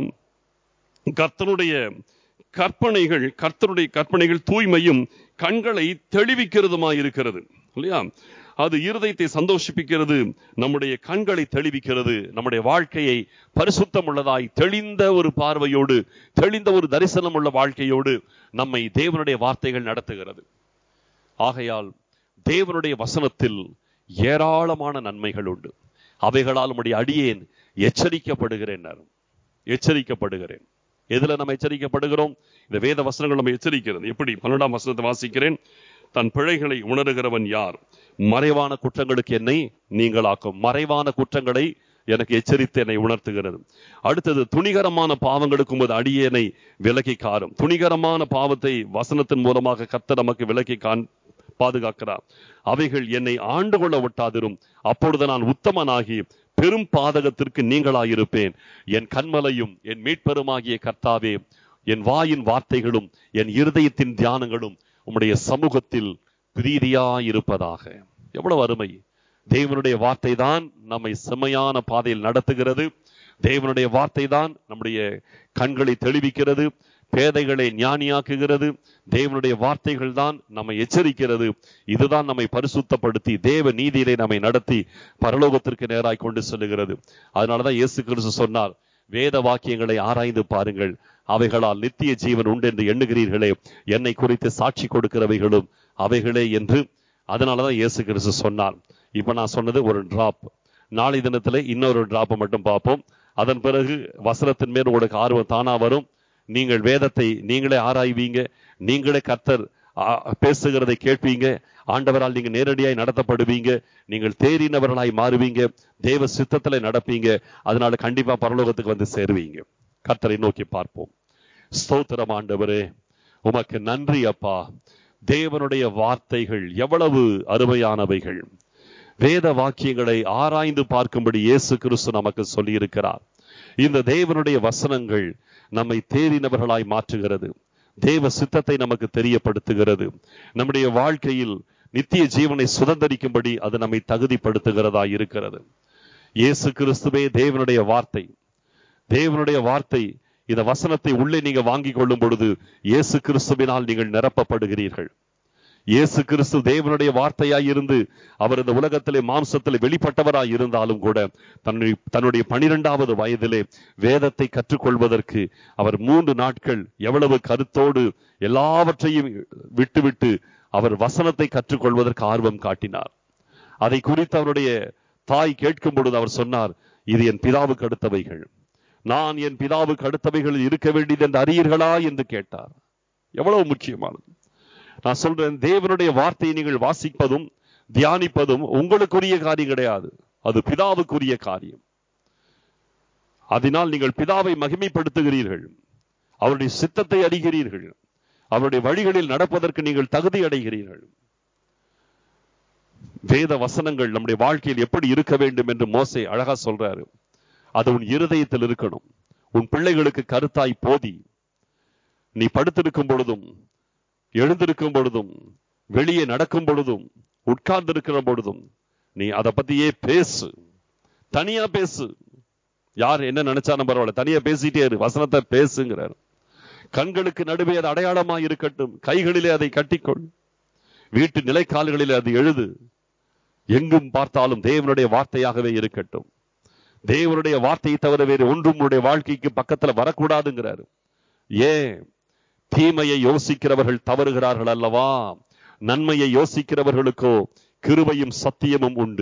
கர்த்தருடைய கற்பனைகள் கர்த்தருடைய கற்பனைகள் தூய்மையும் கண்களை தெளிவிக்கிறதுமாய் இருக்கிறது இல்லையா அது இருதயத்தை சந்தோஷிப்பிக்கிறது நம்முடைய கண்களை தெளிவிக்கிறது நம்முடைய வாழ்க்கையை பரிசுத்தம் உள்ளதாய் தெளிந்த ஒரு பார்வையோடு தெளிந்த ஒரு தரிசனம் உள்ள வாழ்க்கையோடு நம்மை தேவனுடைய வார்த்தைகள் நடத்துகிறது ஆகையால் தேவனுடைய வசனத்தில் ஏராளமான நன்மைகள் உண்டு அவைகளால் நம்முடைய அடியேன் எச்சரிக்கப்படுகிறேன் எச்சரிக்கப்படுகிறேன் எதுல நம்ம எச்சரிக்கப்படுகிறோம் இந்த வேத வசனங்கள் நம்ம எச்சரிக்கிறது எப்படி பன்னெண்டாம் வசனத்தை வாசிக்கிறேன் தன் பிழைகளை உணர்கிறவன் யார் மறைவான குற்றங்களுக்கு என்னை நீங்களாக்கும் மறைவான குற்றங்களை எனக்கு எச்சரித்து என்னை உணர்த்துகிறது அடுத்தது துணிகரமான பாவங்களுக்கு உமது அடியேனை விலக்கி காரும் துணிகரமான பாவத்தை வசனத்தின் மூலமாக கத்த நமக்கு விலக்கி காண் பாதுகாக்கிறார் அவைகள் என்னை ஆண்டு கொள்ள விட்டாதிரும் அப்பொழுது நான் உத்தமனாகி பெரும் பாதகத்திற்கு நீங்களாயிருப்பேன் என் கண்மலையும் என் மீட்பெருமாகிய கர்த்தாவே என் வாயின் வார்த்தைகளும் என் இருதயத்தின் தியானங்களும் உம்முடைய சமூகத்தில் பிரீதியாயிருப்பதாக எவ்வளவு அருமை தேவனுடைய வார்த்தை தான் நம்மை செம்மையான பாதையில் நடத்துகிறது தேவனுடைய வார்த்தை தான் நம்முடைய கண்களை தெளிவிக்கிறது பேதைகளை ஞானியாக்குகிறது தேவனுடைய வார்த்தைகள் தான் நம்மை எச்சரிக்கிறது இதுதான் நம்மை பரிசுத்தப்படுத்தி தேவ நீதியிலே நம்மை நடத்தி பரலோகத்திற்கு நேராய் கொண்டு செல்லுகிறது அதனாலதான் இயேசு கிறிஸ்து சொன்னார் வேத வாக்கியங்களை ஆராய்ந்து பாருங்கள் அவைகளால் நித்திய ஜீவன் உண்டு என்று எண்ணுகிறீர்களே என்னை குறித்து சாட்சி கொடுக்கிறவைகளும் அவைகளே என்று அதனாலதான் இயேசு கிறிஸ்து சொன்னார் இப்ப நான் சொன்னது ஒரு டிராப் நாளை தினத்துல இன்னொரு டிராப்பை மட்டும் பார்ப்போம் அதன் பிறகு வசனத்தின் மேல் உங்களுக்கு ஆர்வம் தானா வரும் நீங்கள் வேதத்தை நீங்களே ஆராய்வீங்க நீங்களே கர்த்தர் ஆ, பேசுகிறதை கேட்பீங்க ஆண்டவரால் நீங்க நேரடியாய் நடத்தப்படுவீங்க நீங்கள் தேறினவர்களாய் மாறுவீங்க தேவ சித்தத்துல நடப்பீங்க அதனால கண்டிப்பா பரலோகத்துக்கு வந்து சேருவீங்க கர்த்தரை நோக்கி பார்ப்போம் ஸ்தோத்திரம் ஆண்டவரே உமக்கு நன்றி அப்பா தேவனுடைய வார்த்தைகள் எவ்வளவு அருமையானவைகள் வேத வாக்கியங்களை ஆராய்ந்து பார்க்கும்படி இயேசு கிறிஸ்து நமக்கு சொல்லியிருக்கிறார் இந்த தேவனுடைய வசனங்கள் நம்மை தேறினவர்களாய் மாற்றுகிறது தேவ சித்தத்தை நமக்கு தெரியப்படுத்துகிறது நம்முடைய வாழ்க்கையில் நித்திய ஜீவனை சுதந்திரிக்கும்படி அது நம்மை தகுதிப்படுத்துகிறதா இருக்கிறது இயேசு கிறிஸ்துவே தேவனுடைய வார்த்தை தேவனுடைய வார்த்தை இந்த வசனத்தை உள்ளே நீங்க வாங்கிக் கொள்ளும் பொழுது இயேசு கிறிஸ்துவினால் நீங்கள் நிரப்பப்படுகிறீர்கள் இயேசு கிறிஸ்து தேவனுடைய வார்த்தையாய் இருந்து அவர் இந்த உலகத்திலே மாம்சத்திலே வெளிப்பட்டவராய் இருந்தாலும் கூட தன்னுடைய தன்னுடைய பனிரெண்டாவது வயதிலே வேதத்தை கற்றுக்கொள்வதற்கு அவர் மூன்று நாட்கள் எவ்வளவு கருத்தோடு எல்லாவற்றையும் விட்டுவிட்டு அவர் வசனத்தை கற்றுக்கொள்வதற்கு ஆர்வம் காட்டினார் அதை குறித்து அவருடைய தாய் கேட்கும் பொழுது அவர் சொன்னார் இது என் பிதாவுக்கு அடுத்தவைகள் நான் என் பிதாவுக்கு அடுத்தவைகளில் இருக்க வேண்டியது என்று அறியீர்களா என்று கேட்டார் எவ்வளவு முக்கியமானது நான் சொல்றேன் தேவனுடைய வார்த்தையை நீங்கள் வாசிப்பதும் தியானிப்பதும் உங்களுக்குரிய காரியம் கிடையாது அது பிதாவுக்குரிய காரியம் அதனால் நீங்கள் பிதாவை மகிமைப்படுத்துகிறீர்கள் அவருடைய சித்தத்தை அறிகிறீர்கள் அவருடைய வழிகளில் நடப்பதற்கு நீங்கள் தகுதி அடைகிறீர்கள் வேத வசனங்கள் நம்முடைய வாழ்க்கையில் எப்படி இருக்க வேண்டும் என்று மோசே அழகா சொல்றாரு அது உன் இருதயத்தில் இருக்கணும் உன் பிள்ளைகளுக்கு கருத்தாய் போதி நீ படுத்திருக்கும் பொழுதும் எழுந்திருக்கும் பொழுதும் வெளியே நடக்கும் பொழுதும் உட்கார்ந்திருக்கிற பொழுதும் நீ அதை பத்தியே பேசு தனியா பேசு யார் என்ன நினைச்சாலும் பரவாயில்ல தனியா பேசிட்டே இரு வசனத்தை பேசுங்கிறார் கண்களுக்கு நடுவே அது அடையாளமா இருக்கட்டும் கைகளிலே அதை கட்டிக்கொள் வீட்டு நிலைக்கால்களிலே அது எழுது எங்கும் பார்த்தாலும் தேவனுடைய வார்த்தையாகவே இருக்கட்டும் தேவனுடைய வார்த்தையை தவிர வேறு ஒன்றும் உன்னுடைய வாழ்க்கைக்கு பக்கத்துல வரக்கூடாதுங்கிறாரு ஏன் தீமையை யோசிக்கிறவர்கள் தவறுகிறார்கள் அல்லவா நன்மையை யோசிக்கிறவர்களுக்கோ கிருபையும் சத்தியமும் உண்டு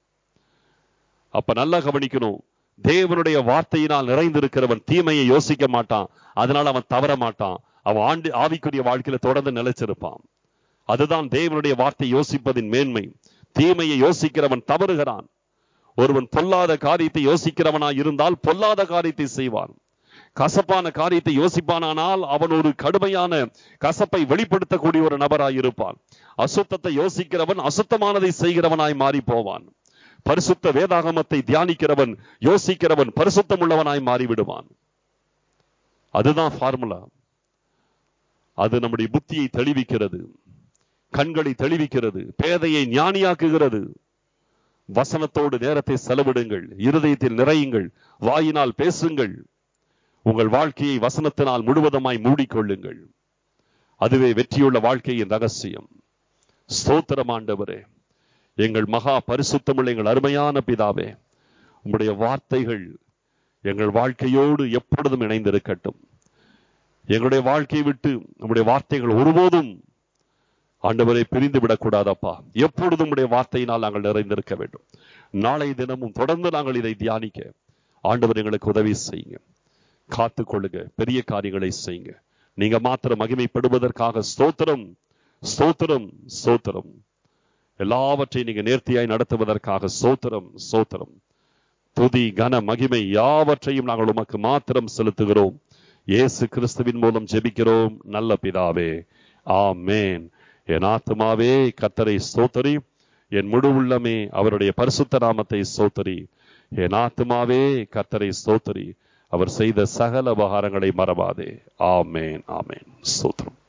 அப்ப நல்லா கவனிக்கணும் தேவனுடைய வார்த்தையினால் நிறைந்திருக்கிறவன் தீமையை யோசிக்க மாட்டான் அதனால அவன் தவற மாட்டான் அவன் ஆண்டு ஆவிக்குரிய வாழ்க்கையில தொடர்ந்து நிலைச்சிருப்பான் அதுதான் தேவனுடைய வார்த்தை யோசிப்பதின் மேன்மை தீமையை யோசிக்கிறவன் தவறுகிறான் ஒருவன் பொல்லாத காரியத்தை யோசிக்கிறவனாய் இருந்தால் பொல்லாத காரியத்தை செய்வான் கசப்பான காரியத்தை யோசிப்பானானால் அவன் ஒரு கடுமையான கசப்பை வெளிப்படுத்தக்கூடிய ஒரு நபராய் இருப்பான் அசுத்தத்தை யோசிக்கிறவன் அசுத்தமானதை செய்கிறவனாய் மாறி போவான் பரிசுத்த வேதாகமத்தை தியானிக்கிறவன் யோசிக்கிறவன் பரிசுத்தம் உள்ளவனாய் மாறிவிடுவான் அதுதான் ஃபார்முலா அது நம்முடைய புத்தியை தெளிவிக்கிறது கண்களை தெளிவிக்கிறது பேதையை ஞானியாக்குகிறது வசனத்தோடு நேரத்தை செலவிடுங்கள் இருதயத்தில் நிறையுங்கள் வாயினால் பேசுங்கள் உங்கள் வாழ்க்கையை வசனத்தினால் முழுவதுமாய் மூடிக்கொள்ளுங்கள் அதுவே வெற்றியுள்ள வாழ்க்கையின் ரகசியம் ஸ்தோத்திரம் ஆண்டவரே எங்கள் மகா பரிசுத்தமுள்ள எங்கள் அருமையான பிதாவே உம்முடைய வார்த்தைகள் எங்கள் வாழ்க்கையோடு எப்பொழுதும் இணைந்திருக்கட்டும் எங்களுடைய வாழ்க்கையை விட்டு நம்முடைய வார்த்தைகள் ஒருபோதும் ஆண்டவரை பிரிந்து விடக்கூடாதப்பா எப்பொழுதும் உடைய வார்த்தையினால் நாங்கள் நிறைந்திருக்க வேண்டும் நாளை தினமும் தொடர்ந்து நாங்கள் இதை தியானிக்க ஆண்டவர் எங்களுக்கு உதவி செய்யுங்க காத்து கொள்ளுங்க பெரிய காரியங்களை செய்யுங்க நீங்க மாத்திரம் மகிமைப்படுவதற்காக ஸ்தோத்திரம் ஸ்தோத்திரம் ஸ்தோத்திரம் எல்லாவற்றையும் நீங்க நேர்த்தியாய் நடத்துவதற்காக சோத்திரம் சோத்திரம் துதி கன மகிமை யாவற்றையும் நாங்கள் உமக்கு மாத்திரம் செலுத்துகிறோம் இயேசு கிறிஸ்துவின் மூலம் ஜெபிக்கிறோம் நல்ல பிதாவே ஆமேன் என் ஆத்மாவே கத்தரை ஸ்தோத்தரி என் முழு உள்ளமே அவருடைய பரிசுத்த நாமத்தை ஸ்தோத்தரி என் ஆத்மாவே கத்தரை ஸ்தோத்தரி அவர் செய்த சகல உபகாரங்களை மறவாதே ஆமேன் ஆமேன் ஸ்தோத்திரம்